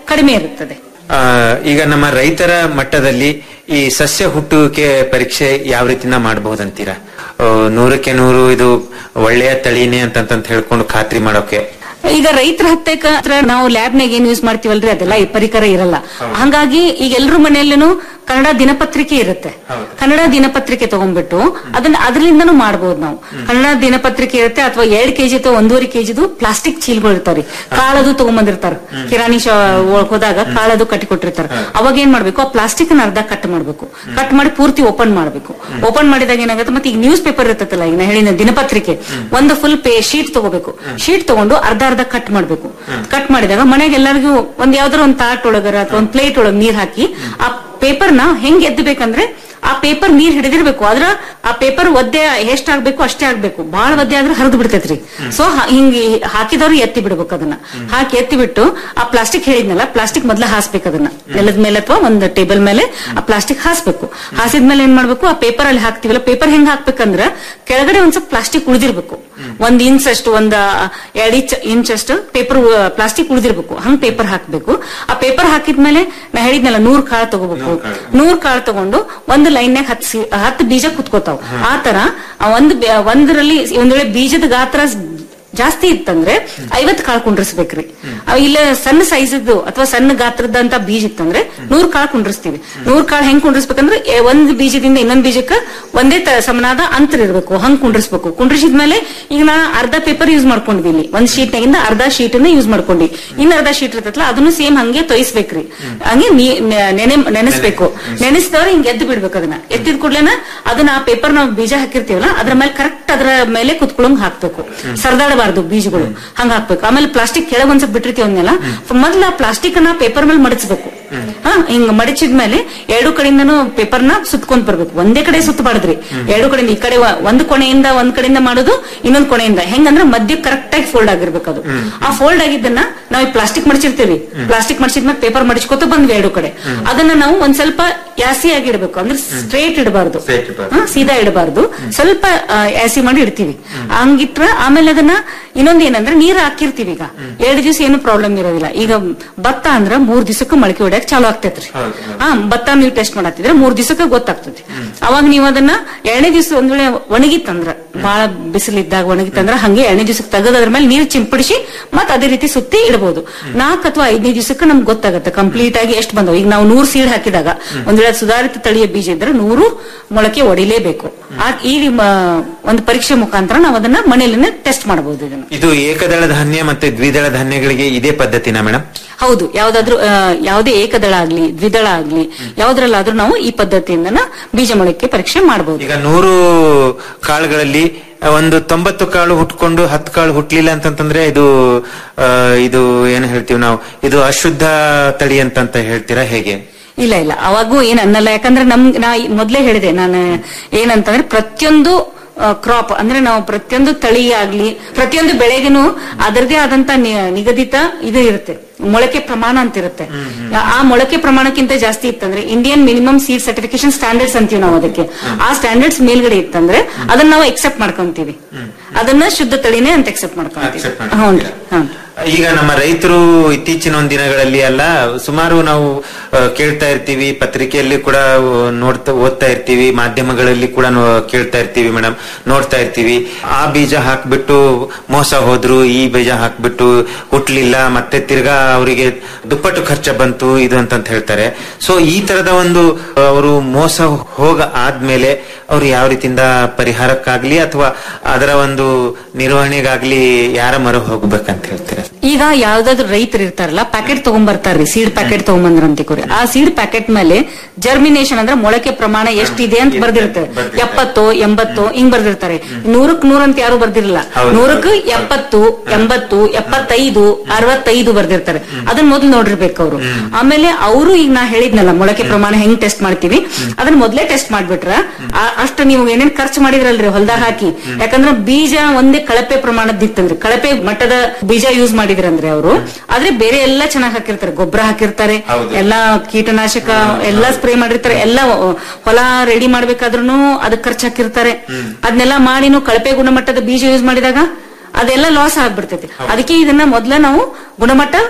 [SPEAKER 12] ಕಡಿಮೆ ಇರುತ್ತದೆ
[SPEAKER 10] ಆ, ಈಗ ನಮ್ಮ ರೈತರ ಮಟ್ಟದಲ್ಲಿ ಈ ಸಸ್ಯ ಹುಟ್ಟುವಿಕೆ ಪರೀಕ್ಷೆ ಯಾವ ರೀತಿನ ಮಾಡಬಹುದಂತೀರಾ ಆ, ನೂರಕ್ಕೆ ನೂರು ಇದು ಒಳ್ಳೆಯ ತಳಿನೇ ಅಂತಂತ ಹೇಳ್ಕೊಂಡು ಖಾತ್ರಿ ಮಾಡೋಕೆ
[SPEAKER 12] ಈಗ ರೈತರ ಹತ್ತೆಕ ಹತ್ರ ನಾವು ಲ್ಯಾಬ್ನಾಗ ಏನ್ ಯೂಸ್ ಮಾಡ್ತೀವಲ್ರಿ ಅದೆಲ್ಲ ಈ ಪರಿಕರ ಇರಲ್ಲ ಹಂಗಾಗಿ ಈಗ ಎಲ್ರ ಮನೆಯಲ್ಲೂ ಕನ್ನಡ ದಿನಪತ್ರಿಕೆ ಇರುತ್ತೆ ಕನ್ನಡ ದಿನಪತ್ರಿಕೆ ತಗೊಂಡ್ಬಿಟ್ಟು ಅದನ್ನ ಅದರಿಂದನೂ ಮಾಡ್ಬೋದು ನಾವು ಕನ್ನಡ ದಿನಪತ್ರಿಕೆ ಇರುತ್ತೆ ಅಥವಾ ಎರಡ್ ಕೆಜಿ ಅಥವಾ ಒಂದೂವರೆ ಕೆಜಿದು ಪ್ಲಾಸ್ಟಿಕ್ ಚೀಲ್ಗಳು ಇರ್ತಾವ್ರಿ ಕಾಳದು ತಗೊಂಬಂದಿರ್ತಾರ ಕಿರಾಣಿ ಶಾ ಒಳಗ್ ಹೋದಾಗ ಕಾಳದು ಕಟ್ಟಿ ಕೊಟ್ಟಿರ್ತಾರ ಅವಾಗ ಏನ್ ಮಾಡ್ಬೇಕು ಆ ಪ್ಲಾಸ್ಟಿಕ್ ಅನ್ನ ಅರ್ಧ ಕಟ್ ಮಾಡ್ಬೇಕು ಕಟ್ ಮಾಡಿ ಪೂರ್ತಿ ಓಪನ್ ಮಾಡ್ಬೇಕು ಓಪನ್ ಮಾಡಿದಾಗ ಏನಾಗುತ್ತೆ ಮತ್ತೆ ಈಗ ನ್ಯೂಸ್ ಪೇಪರ್ ಇರ್ತೈತಲ್ಲ ಈಗ ನಾ ಹೇಳಿದ ದಿನಪತ್ರಿಕೆ ಒಂದು ಫುಲ್ ಪೇ ಶೀಟ್ ತಗೋಬೇಕು ಶೀಟ್ ತಗೊಂಡು ಅರ್ಧ ಅರ್ಧ ಕಟ್ ಮಾಡ್ಬೇಕು ಕಟ್ ಮಾಡಿದಾಗ ಮನೆಗೆ ಎಲ್ಲರಿಗೂ ಒಂದ್ ಯಾವ್ದಾರ ಒಂದ್ ತಾಟ್ ಒಳಗರ ಅಥವಾ ಒಂದ್ ಪ್ಲೇಟ್ ಒಳಗ್ ನೀರ್ ಹಾಕಿ ಆ ಪೇಪರ್ನ ಹೆಂಗ್ ಎದ್ದಬೇಕಂದ್ರೆ ಆ ಪೇಪರ್ ನೀರ್ ಹಿಡಿದಿರ್ಬೇಕು ಆದ್ರ ಆ ಪೇಪರ್ ಒದ್ದೆ ಎಷ್ಟಾಗ್ಬೇಕು ಅಷ್ಟೇ ಆಗ್ಬೇಕು ಬಾಳ ಒದ್ದೆ ಆದ್ರೆ ಹರಿದು ಬಿಡ್ತೈತ್ರಿ ಸೊ ಹಿಂಗ್ ಹಾಕಿದವ್ರು ಎತ್ತಿ ಬಿಡ್ಬೇಕು ಅದನ್ನ ಹಾಕಿ ಎತ್ತಿ ಬಿಟ್ಟು ಆ ಪ್ಲಾಸ್ಟಿಕ್ ಹೇಳಿದ್ನಲ್ಲ ಪ್ಲಾಸ್ಟಿಕ್ ಮೊದ್ಲ ಹಾಸ್ಬೇಕು ಅದನ್ನ ನೆಲದ ಮೇಲೆ ಅಥವಾ ಒಂದ್ ಟೇಬಲ್ ಮೇಲೆ ಆ ಪ್ಲಾಸ್ಟಿಕ್ ಹಾಸ್ಬೇಕು ಹಾಸಿದ್ಮೇಲೆ ಏನ್ ಮಾಡ್ಬೇಕು ಆ ಪೇಪರ್ ಅಲ್ಲಿ ಹಾಕ್ತಿವಲ್ಲ ಪೇಪರ್ ಹೆಂಗ್ ಹಾಕ್ಬೇಕಂದ್ರ ಕೆಳಗಡೆ ಒಂದ್ ಸ್ವಲ್ಪ ಪ್ಲಾಸ್ಟಿಕ್ ಉಳಿದಿರ್ಬೇಕು ಒಂದ್ ಇಂಚ್ ಅಷ್ಟು ಒಂದ್ ಎರಡ್ ಇಂಚ್ ಇಂಚ್ ಅಷ್ಟು ಪೇಪರ್ ಪ್ಲಾಸ್ಟಿಕ್ ಉಳಿದಿರ್ಬೇಕು ಹಂಗ್ ಪೇಪರ್ ಹಾಕ್ಬೇಕು ಆ ಪೇಪರ್ ಹಾಕಿದ್ಮೇಲೆ ನಾ ಹೇಳಿದ್ನಲ್ಲ ನೂರ್ ಕಾಳು ತಗೋಬೇಕು ನೂರ್ ಕಾಳು ತಗೊಂಡು ಒಂದು ಲೈನ್ಯಾಗ ಹತ್ತು ಸಿ- ಹತ್ತು ಬೀಜ ಕುತ್ಕೋತಾವ್ ಆ ತರ ಆ ಒಂದ್ ಬೆ- ಒಂದರಲ್ಲಿ ಒಂದ್ ವೇಳೆ ಬೀಜದ ಗಾತ್ರ ಜಾಸ್ತಿ ಇತ್ತಂದ್ರೆ ಐವತ್ ಕಾಳು ಕುಂಡ್ರಿಸ್ಬೇಕ್ರಿ ಅವ್ ಇಲ್ಲ ಸಣ್ಣ ಸೈಜದ್ದು ಅಥವಾ ಸಣ್ಣ ಗಾತ್ರದಂತ ಬೀಜ ಇತ್ತಂದ್ರೆ ನೂರ್ ಕಾಳು ಕುಂಡ್ರಿಸ್ತೀವಿ ನೂರ್ ಕಾಳು ಹೆಂಗ್ ಕುಂಡ್ರಿಸ್ಬೇಕಂದ್ರೆ ಎ- ಒಂದ್ ಬೀಜದಿಂದ ಇನ್ನೊಂದ್ ಬೀಜಕ್ಕ ಒಂದೇ ತ- ಸಮನಾದ ಅಂತರ ಇರ್ಬೇಕು ಹಂಗ್ ಕುಂಡ್ರಿಸ್ಬೇಕು ಕುಂಡ್ರಿಸಿದ್ಮೇಲೆ ಈಗ ನಾ ಅರ್ಧ ಪೇಪರ್ ಯೂಸ್ ಮಾಡ್ಕೊಂಡ್ವಿ ಇಲ್ಲಿ ಒಂದ್ ಶೀಟ್ ನಾಗಿಂದ ಅರ್ಧ ಶೀಟ್ ಅನ್ನ ಯೂಸ್ ಮಾಡ್ಕೊಂಡಿ ಇನ್ನ ಅರ್ಧ ಶೀಟ್ ಇರ್ತೈತಲ್ಲ ಅದನ್ನು ಸೇಮ್ ಹಂಗೆ ತೊಯಿಸ್ಬೇಕ್ರಿ ಹಂಗೆ ನೀ- ನೆ- ನೆನೆ ನೆನೆಸ್ಬೇಕು ನೆನೆಸಿದವ್ರೆ ಹಿಂಗ್ ಎದ್ದು ಬಿಡ್ಬೇಕು ಅದನ್ನ ಎತ್ತಿದ ಕೂಡ್ಲೇನ ಅದನ್ನ ಆ ಪೇಪರ್ ನಾವು ಬೀಜ ಹಾಕಿರ್ತೀವಲ್ಲ ಅದ್ರ ಮೇಲೆ ಕರೆಕ್ಟ್ ಅದ್ರ ಮೇಲೆ ಕುತ್ಕೊಳ್ಳಂಗ್ ಹಾಕ್ಬೇಕು ಸರ್ದಾಡಬಾರ್ದು ಬೀಜಗಳು ಹಂಗ ಹಾಕ್ಬೇಕು ಆಮೇಲೆ ಪ್ಲಾಸ್ಟಿಕ್ ಕೆಳಗ್ ಒಂದ್ಸಪ್ ಬಿಟ್ಟಿರ್ತೀವಿ ಅವನ್ನೆಲ್ಲ ಮೊದ್ಲ ಆ ಪ್ಲಾಸ್ಟಿಕ್ ಅನ್ನ ಪೇಪರ್ ಮೇಲೆ ಮಡಚ್ಬೇಕು ಹಾ ಹಿಂಗ್ ಮಡಚಿದ್ಮೇಲೆ ಎರಡು ಕಡೆಯಿಂದನು ಪೇಪರ್ ನ ಸುತ್ಕೊಂಡ್ ಬರ್ಬೇಕು ಒಂದೇ ಕಡೆ ಸುತ್ತಬಾರ್ದ್ರಿ ಎರಡು ಕಡೆಯಿಂದ ಈ ಕಡೆ ಒ- ಒಂದ್ ಕೊನೆಯಿಂದ ಒಂದ್ ಕಡೆಯಿಂದ ಮಾಡೋದು ಇನ್ನೊಂದ್ ಕೊನೆಯಿಂದ ಹೆಂಗಂದ್ರೆ ಮಧ್ಯ ಕರೆಕ್ಟ್ ಆಗಿ ಫೋಲ್ಡ್ ಆಗಿರ್ಬೇಕು ಅದು ಆ ಫೋಲ್ಡ್ ಆಗಿದ್ದನ್ನ ನಾವು ಈ ಪ್ಲಾಸ್ಟಿಕ್ ಮಡಚಿರ್ತೀವಿ ಪ್ಲಾಸ್ಟಿಕ್ ಮಡಚಿದ್ಮೇಲೆ ಪೇಪರ್ ಮಡಚ್ಕೋತ ಬಂದ್ವಿ ಎರಡು ಕಡೆ ಅದನ್ನ ನಾವು ಒಂದ್ ಸ್ವಲ್ಪ ಯಾಸಿ ಆಗಿ ಇಡಬೇಕು ಅಂದ್ರೆ ಸ್ಟ್ರೇಟ್ ಇಡಬಾರ್ದು ಹಾ, ಸೀದಾ ಇಡಬಾರ್ದು ಸ್ವಲ್ಪ ಆ, ಯಾಸಿ ಮಾಡಿ ಇಡ್ತೀವಿ ಹಂಗಿಟ್ರ ಆಮೇಲೆ ಅದನ್ನ ಇನ್ನೊಂದ್ ಏನಂದ್ರೆ ನೀರ್ ಹಾಕಿರ್ತೀವಿ ಈಗ ಎರಡು ದಿವಸ ಏನು ಪ್ರಾಬ್ಲಮ್ ಇರೋದಿಲ್ಲ ಈಗ ಭತ್ತ ಅಂದ್ರ ಮೂರ್ ದಿವಸಕ್ಕೆ ಮೊಳಕೆ ಹೊಡ್ಯಕ್ ಚಾಲು ಆಗ್ತೈತ್ರಿ ಹಾ ಭತ್ತ ನೀವು ಟೆಸ್ಟ್ ಮಾಡತ್ತಿದ್ರೆ ಮೂರ್ ದಿವಸಕ್ಕೆ ಗೊತ್ತಾಗ್ತೈತಿ ಅವಾಗ ನೀವು ಅದನ್ನ ಎರಡನೇ ದಿವಸ ಒಂದ್ ವೇಳೆ ಒಣಗಿತ್ತಂದ್ರ ಬಹಳ ಬಿಸಿಲಿದ್ದಾಗ ಒಣಗಿತ್ತಂದ್ರ ಹಂಗೆ ಎರಡನೇ ದಿವಸಕ್ಕೆ ತೆಗೆದು ಅದ್ರ ಮೇಲೆ ನೀರ್ ಚಿಂಪಡಿಸಿ ಮತ್ ಅದೇ ರೀತಿ ಸುತ್ತಿ ಇಡಬಹುದು ನಾಲ್ಕು ಅಥವಾ ಐದನೇ ದಿವಸಕ್ಕೆ ನಮ್ಗೆ ಗೊತ್ತಾಗುತ್ತೆ ಕಂಪ್ಲೀಟ್ ಆಗಿ ಎಷ್ಟು ಬಂದವು ಈಗ ನಾವು ನೂರು ಸೀಡ್ ಹಾಕಿದಾಗ ಒಂದ್ ವೇಳೆ ಸುಧಾರಿತ ತಳಿಯ ಬೀಜ ಇದ್ರೆ ನೂರು ಮೊಳಕೆ ಹೊಡಿಲೇಬೇಕು ಆ ಈ ಮ- ಒಂದು ಪರೀಕ್ಷೆ ಮುಖಾಂತರ ನಾವು ಅದನ್ನ ಮನೆಯಲ್ಲಿನೇ ಟೆಸ್ಟ್ ಮಾಡಬಹುದು ಇದನ್ನ
[SPEAKER 10] ಇದು ಏಕದಳ ಧಾನ್ಯ ಮತ್ತೆ ದ್ವಿದಳ ಧಾನ್ಯಗಳಿಗೆ ಇದೇ ಪದ್ಧತಿನ ಮೇಡಮ್
[SPEAKER 12] ಹೌದು ಯಾವ್ದಾದ್ರು ಆ, ಯಾವುದೇ ಏಕದಳ ಆಗ್ಲಿ ದ್ವಿದಳ ಆಗ್ಲಿ ಯಾವ್ದ್ರಲ್ಲಾದ್ರೂ ನಾವು ಈ ಪದ್ಧತಿಯಿಂದ ಬೀಜ ಮೊಳಕೆ ಪರೀಕ್ಷೆ ಮಾಡಬಹುದು
[SPEAKER 10] ಈಗ ನೂರು ಕಾಳುಗಳಲ್ಲಿ ಒಂದು ತೊಂಬತ್ತು ಕಾಳು ಹುಟ್ಕೊಂಡು ಹತ್ತು ಕಾಳು ಹುಟ್ಲಿಲ್ಲ ಅಂತಂತಂದ್ರೆ ಇದು ಆ, ಇದು ಏನ್ ಹೇಳ್ತೀವಿ ನಾವು ಇದು ಅಶುದ್ಧ ತಳಿ ಅಂತಂತ ಹೇಳ್ತೀರಾ ಹೇಗೆ
[SPEAKER 12] ಇಲ್ಲ ಇಲ್ಲ ಅವಾಗೂ ಏನ್ ಅನ್ನಲ್ಲ ಯಾಕಂದ್ರೆ ನಮ್ ನಾ ಈ ಮೊದ್ಲೇ ಹೇಳಿದೆ ನಾನು ಏನಂತಂದ್ರೆ ಪ್ರತಿಯೊಂದು ಕ್ರಾಪ್ ಅಂದ್ರೆ ನಾವು ಪ್ರತಿಯೊಂದು ತಳಿ ಆಗ್ಲಿ ಪ್ರತಿಯೊಂದು ಬೆಳೆಗೂ ಅದರದೇ ಆದಂತ ನಿ- ನಿಗದಿತ ಇದು ಇರುತ್ತೆ ಮೊಳಕೆ ಪ್ರಮಾಣ ಅಂತ ಇರುತ್ತೆ ಆ ಮೊಳಕೆ ಪ್ರಮಾಣಕ್ಕಿಂತ ಜಾಸ್ತಿ ಇತ್ತಂದ್ರೆ Indian minimum seed certification standards ಅಂತೀವಿ ನಾವು ಅದಕ್ಕೆ ಆ ಸ್ಟ್ಯಾಂಡರ್ಡ್ಸ್ ಮೇಲ್ಗಡೆ ಇತ್ತಂದ್ರೆ ಅದನ್ನ ನಾವು ಎಕ್ಸೆಪ್ಟ್ ಮಾಡ್ಕೊಂತೀವಿ ಅದನ್ನ ಶುದ್ಧ ತಳಿನೇ ಅಂತ ಎಕ್ಸೆಪ್ಟ್ ಮಾಡ್ಕೊಂತೀವಿ ಹೌನ್ರಿ ಹೌದು
[SPEAKER 10] ಈಗ ನಮ್ಮ ರೈತರು ಇತ್ತೀಚಿನ ಒಂದ್ ದಿನಗಳಲ್ಲಿ ಅಲ್ಲ ಸುಮಾರು ನಾವು ಆ, ಕೇಳ್ತಾ ಇರ್ತೀವಿ ಪತ್ರಿಕೆಯಲ್ಲಿ ಕೂಡ ಆ, ನೋಡ್ತಾ ಓದ್ತಾ ಇರ್ತೀವಿ ಮಾಧ್ಯಮಗಳಲ್ಲಿ ಕೂಡ ನೋ- ಕೇಳ್ತಾ ಇರ್ತೀವಿ ಮೇಡಮ್ ನೋಡ್ತಾ ಇರ್ತೀವಿ ಆ ಬೀಜ ಹಾಕ್ಬಿಟ್ಟು ಮೋಸ ಹೋದ್ರು ಈ ಬೀಜ ಹಾಕ್ಬಿಟ್ಟು ಹುಟ್ಲಿಲ್ಲ ಮತ್ತೆ ತಿರ್ಗಾ ಅವರಿಗೆ ದುಪ್ಪಟ್ಟು ಖರ್ಚ ಬಂತು ಇದು ಅಂತಂತ ಹೇಳ್ತಾರೆ ಸೊ ಈ ತರದ ಒಂದು ಅವರು ಮೋಸ ಹೋಗ ಆದ್ಮೇಲೆ ಅವ್ರು ಯಾವ ರೀತಿಯಿಂದ ಪರಿಹಾರಕ್ಕಾಗ್ಲಿ ಅಥವಾ ಅದರ ಒಂದು ನಿರ್ವಹಣೆಗಾಗ್ಲಿ ಯಾರ ಮೊರೆ ಹೋಗ್ಬೇಕಂತ ಹೇಳ್ತಾರೆ
[SPEAKER 12] ಈಗ ಯಾವ್ದಾದ್ರು ರೈತರು ಇರ್ತಾರಲ್ಲ ಪ್ಯಾಕೆಟ್ ತಗೊಂಡ್ ಬರ್ತಾರ್ರಿ ಸೀಡ್ ಪ್ಯಾಕೆಟ್ ತಗೊಂಬಂದ್ರ ಅಂತಿಕೋರಿ ಆ ಸೀಡ್ ಪ್ಯಾಕೆಟ್ ಮೇಲೆ ಜರ್ಮಿನೇಷನ್ ಅಂದ್ರೆ ಮೊಳಕೆ ಪ್ರಮಾಣ ಎಷ್ಟಿದೆ ಅಂತ ಬರ್ದಿರ್ತದೆ ಎಪ್ಪತ್ತು ಎಂಬತ್ತು ಹಿಂಗ್ ಬರ್ದಿರ್ತಾರೆ ನೂರಕ್ ನೂರ ಅಂತ ಯಾರು ಬರ್ದಿರಲ್ಲ ನೂರಕ್ ಎಪ್ಪತ್ತು ಎಂಬತ್ತು ಎಪ್ಪತ್ತೈದು ಅರವತ್ತೈದು ಬರ್ದಿರ್ತಾರೆ ಅದನ್ನ ಮೊದ್ಲು ನೋಡಿರ್ಬೇಕು ಅವರು ಆಮೇಲೆ ಅವರು ಈಗ ನಾ ಹೇಳಿದ್ನಲ್ಲ ಮೊಳಕೆ ಪ್ರಮಾಣ ಹೆಂಗ್ ಟೆಸ್ಟ್ ಮಾಡ್ತೀವಿ ಅದನ್ನ ಮೊದ್ಲೇ ಟೆಸ್ಟ್ ಮಾಡ್ಬಿಟ್ರ ಆ- ಅಷ್ಟು ನೀವು ಏನೇನ್ ಖರ್ಚು ಮಾಡಿದ್ರಲ್ರಿ ಹೊಲ್ದಾಗ ಹಾಕಿ ಯಾಕಂದ್ರೆ ಬೀಜ ಒಂದೇ ಕಳಪೆ ಪ್ರಮಾಣದ ಇತ್ತಂದ್ರೆ ಕಳಪೆ ಮಟ್ಟದ ಬೀಜ ಯೂಸ್ ಮಾಡಿದ್ರಂದ್ರೆ ಅವರು ಆದ್ರೆ ಬೇರೆ ಎಲ್ಲಾ ಚೆನ್ನಾಗಿ ಹಾಕಿರ್ತಾರೆ ಗೊಬ್ಬರ ಹಾಕಿರ್ತಾರೆ ಎಲ್ಲಾ ಕೀಟನಾಶಕ ಎಲ್ಲಾ ಸ್ಪ್ರೇ ಮಾಡಿರ್ತಾರೆ ಎಲ್ಲಾ ಹೊಲ ರೆಡಿ ಮಾಡ್ಬೇಕಾದ್ರೂ ಅದಕ್ಕೆ ಖರ್ಚು ಹಾಕಿರ್ತಾರೆ ಅದನ್ನೆಲ್ಲ ಮಾಡಿನೂ ಕಳಪೆ ಗುಣಮಟ್ಟದ ಬೀಜ ಯೂಸ್ ಮಾಡಿದಾಗ ಅದೆಲ್ಲ ಲಾಸ್ ಆಗ್ಬಿಡ್ತೈತಿ ಅದಕ್ಕೆ ಇದನ್ನ ಮೊದ್ಲ ನಾವು ಗುಣಮಟ್ಟ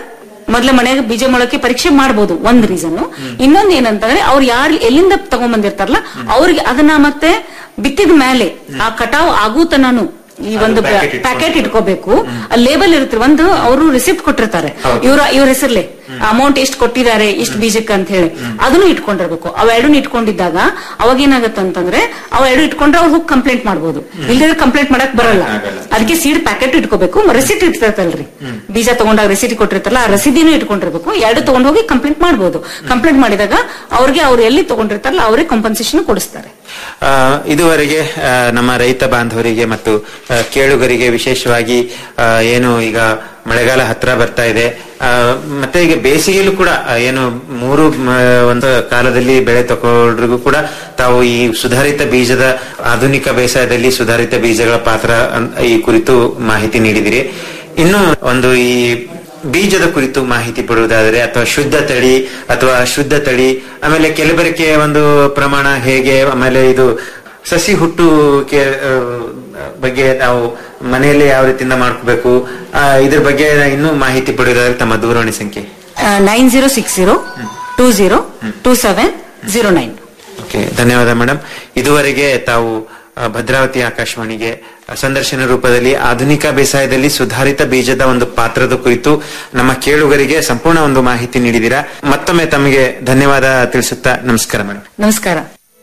[SPEAKER 12] ಮೊದಲ ಮನೆಯಾಗ ಬೀಜ ಮೊಳಕೆ ಪರೀಕ್ಷೆ ಮಾಡಬಹುದು ಒಂದ್ ರೀಸನ್ ಇನ್ನೊಂದ್ ಏನಂತಂದ್ರೆ ಅವ್ರು ಯಾರು ಎಲ್ಲಿಂದ ತಗೊಂಡ್ಬಂದಿರ್ತಾರಲ್ಲ ಅವ್ರಿಗೆ ಅದನ್ನ ಮತ್ತೆ ಬಿತ್ತಿದ ಮೇಲೆ ಆ ಕಟಾವ್ ಆಗೂ ತನನು ಈ ಒಂದು ಪ್ಯಾಕೆಟ್ ಇಟ್ಕೋಬೇಕು ಲೇಬಲ್ ಇರುತ್ತೆ ಒಂದು ಅವರು ರಿಸಿಪ್ಟ್ ಕೊಟ್ಟಿರ್ತಾರೆ ಇವ್ರ ಇವ್ರ ಹೆಸರ್ಲೆ ಅಮೌಂಟ್ ಎಷ್ಟು ಕೊಟ್ಟಿದ್ದಾರೆ ಇಷ್ಟು ಬೀಜಕ್ಕೆ ಅಂತ ಹೇಳಿ ಅದನ್ನು ಇಟ್ಕೊಂಡಿರ್ಬೇಕು ಅವೆರಡನ್ನ ಇಟ್ಕೊಂಡಿದ್ದಾಗ ಅವಾಗ ಏನಾಗತ್ತೆ ಅಂತಂದ್ರೆ ಅವೆರಡು ಇಟ್ಕೊಂಡ್ರೆ ಅವ್ರು ಹೋಗಿ ಕಂಪ್ಲೇಂಟ್ ಮಾಡ್ಬೋದು ಇಲ್ದಿದ್ರೆ ಕಂಪ್ಲೇಂಟ್ ಮಾಡಕ್ ಬರಲ್ಲ ಅದಕ್ಕೆ ಸೀಡ್ ಪ್ಯಾಕೆಟ್ ಇಟ್ಕೋಬೇಕು ರೆಸಿಟ್ ಇರ್ತೈತಲ್ರಿ ಬೀಜ ತಗೊಂಡಾಗ ರೆಸಿಟ್ ಕೊಟ್ಟಿರ್ತಾರಲ್ಲ ಆ ರಸೀದಿನೂ ಇಟ್ಕೊಂಡಿರ್ಬೇಕು ಎರಡು ತಗೊಂಡ್ ಹೋಗಿ ಕಂಪ್ಲೇಂಟ್ ಮಾಡ್ಬೋದು ಕಂಪ್ಲೇಂಟ್ ಮಾಡಿದಾಗ ಅವ್ರಿಗೆ ಅವ್ರು ಎಲ್ಲಿ ತಗೊಂಡಿರ್ತಾರಲ್ಲ ಅವರೇ ಕಾಂಪನ್ಸೇಷನ್ ಕೊಡಿಸ್ತಾರೆ
[SPEAKER 10] ಆ, ಇದುವರೆಗೆ ಆ, ನಮ್ಮ ರೈತ ಬಾಂಧವರಿಗೆ ಮತ್ತು ಆ, ಕೇಳುಗರಿಗೆ ವಿಶೇಷವಾಗಿ ಆ, ಏನು ಈಗ ಮಳೆಗಾಲ ಹತ್ರ ಬರ್ತಾ ಇದೆ ಆ, ಮತ್ತೆ ಈಗ ಬೇಸಿಗೆಯಲ್ಲೂ ಕೂಡ ಆ, ಏನು ಮೂರು ಮ, ಒಂದು ಕಾಲದಲ್ಲಿ ಬೆಳೆ ತಗೊಳ್ರಿಗೂ ಕೂಡ ತಾವು ಈ ಸುಧಾರಿತ ಬೀಜದ ಆಧುನಿಕ ಬೇಸಾಯದಲ್ಲಿ ಸುಧಾರಿತ ಬೀಜಗಳ ಪಾತ್ರ ಅನ್- ಈ ಕುರಿತು ಮಾಹಿತಿ ನೀಡಿದಿರಿ ಇನ್ನು ಒಂದು ಈ ಬೀಜದ ಕುರಿತು ಮಾಹಿತಿ ಪಡುವುದಾದರೆ ಅಥವಾ ಶುದ್ಧ ತಳಿ ಅಥವಾ ಅಶುದ್ಧ ತಳಿ ಆಮೇಲೆ ಕೆಲಬರಿಕೆ ಒಂದು ಪ್ರಮಾಣ ಹೇಗೆ ಆಮೇಲೆ ಇದು ಸಸಿ ಹುಟ್ಟುವಿಕೆ ಆ, ಬಗ್ಗೆ ನಾವು ಮನೆಯಲ್ಲಿ ಯಾವ ರೀತಿಯಿಂದ ಮಾಡ್ಕೋಬೇಕು ಆ, ಇದ್ರ ಬಗ್ಗೆ ಇನ್ನೂ ಮಾಹಿತಿ ಪಡೆಯೋದಾದ್ರೆ ತಮ್ಮ ದೂರವಾಣಿ ಸಂಖ್ಯೆ
[SPEAKER 12] nine zero six zero two zero two seven zero nine
[SPEAKER 10] okay ಧನ್ಯವಾದ ಮೇಡಮ್ ಇದುವರೆಗೆ ತಾವು ಆ, ಭದ್ರಾವತಿ ಆಕಾಶವಾಣಿಗೆ ಸಂದರ್ಶನ ರೂಪದಲ್ಲಿ ಆಧುನಿಕ ಬೇಸಾಯದಲ್ಲಿ ಸುಧಾರಿತ ಬೀಜದ ಒಂದು ಪಾತ್ರದ ಕುರಿತು ನಮ್ಮ ಕೇಳುಗರಿಗೆ ಸಂಪೂರ್ಣ ಒಂದು ಮಾಹಿತಿ ನೀಡಿದ್ದೀರಾ ಮತ್ತೊಮ್ಮೆ ತಮಗೆ ಧನ್ಯವಾದ ತಿಳಿಸುತ್ತಾ ನಮಸ್ಕಾರ ಮೇಡಮ್
[SPEAKER 12] ನಮಸ್ಕಾರ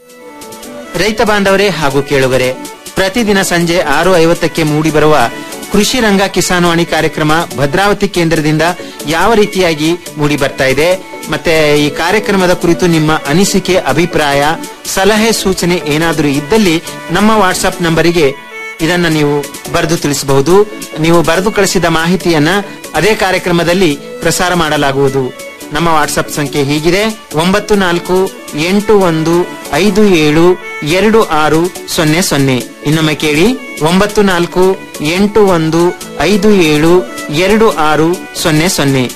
[SPEAKER 10] ರೈತ ಬಾಂಧವರೇ ಹಾಗೂ ಕೇಳುಗರೆ ಪ್ರತಿದಿನ ಸಂಜೆ ಆರು ಐವತ್ತಕ್ಕೆ ಮೂಡಿಬರುವ ಕೃಷಿ ರಂಗ ಕಿಸಾನ್ವಾಣಿ ಕಾರ್ಯಕ್ರಮ ಭದ್ರಾವತಿ ಕೇಂದ್ರದಿಂದ ಯಾವ ರೀತಿಯಾಗಿ ಮೂಡಿ ಬರ್ತಾ ಇದೆ ಮತ್ತೆ ಈ ಕಾರ್ಯಕ್ರಮದ ಕುರಿತು ನಿಮ್ಮ ಅನಿಸಿಕೆ ಅಭಿಪ್ರಾಯ ಸಲಹೆ ಸೂಚನೆ ಏನಾದರೂ ಇದ್ದಲ್ಲಿ ನಮ್ಮ ವಾಟ್ಸ್ಆಪ್ ನಂಬರಿಗೆ ಇದನ್ನ ನೀವು ಬರೆದು ತಿಳಿಸಬಹುದು ನೀವು ಬರೆದು ಕಳಿಸಿದ ಮಾಹಿತಿಯನ್ನ ಅದೇ ಕಾರ್ಯಕ್ರಮದಲ್ಲಿ ಪ್ರಸಾರ ಮಾಡಲಾಗುವುದು ನಮ್ಮ ವಾಟ್ಸಪ್ ಸಂಖ್ಯೆ ಹೀಗಿದೆ ಒಂಬತ್ತು ನಾಲ್ಕು ಎಂಟು ಒಂದು ಐದು ಏಳು ಎರಡು ಆರು ಸೊನ್ನೆ ಸೊನ್ನೆ ಇನ್ನೊಮ್ಮೆ ಕೇಳಿ ಒಂಬತ್ತು ನಾಲ್ಕು ಎಂಟು ಒಂದು ಐದು ಏಳು ಎರಡು ಆರು ಸೊನ್ನೆ ಸೊನ್ನೆ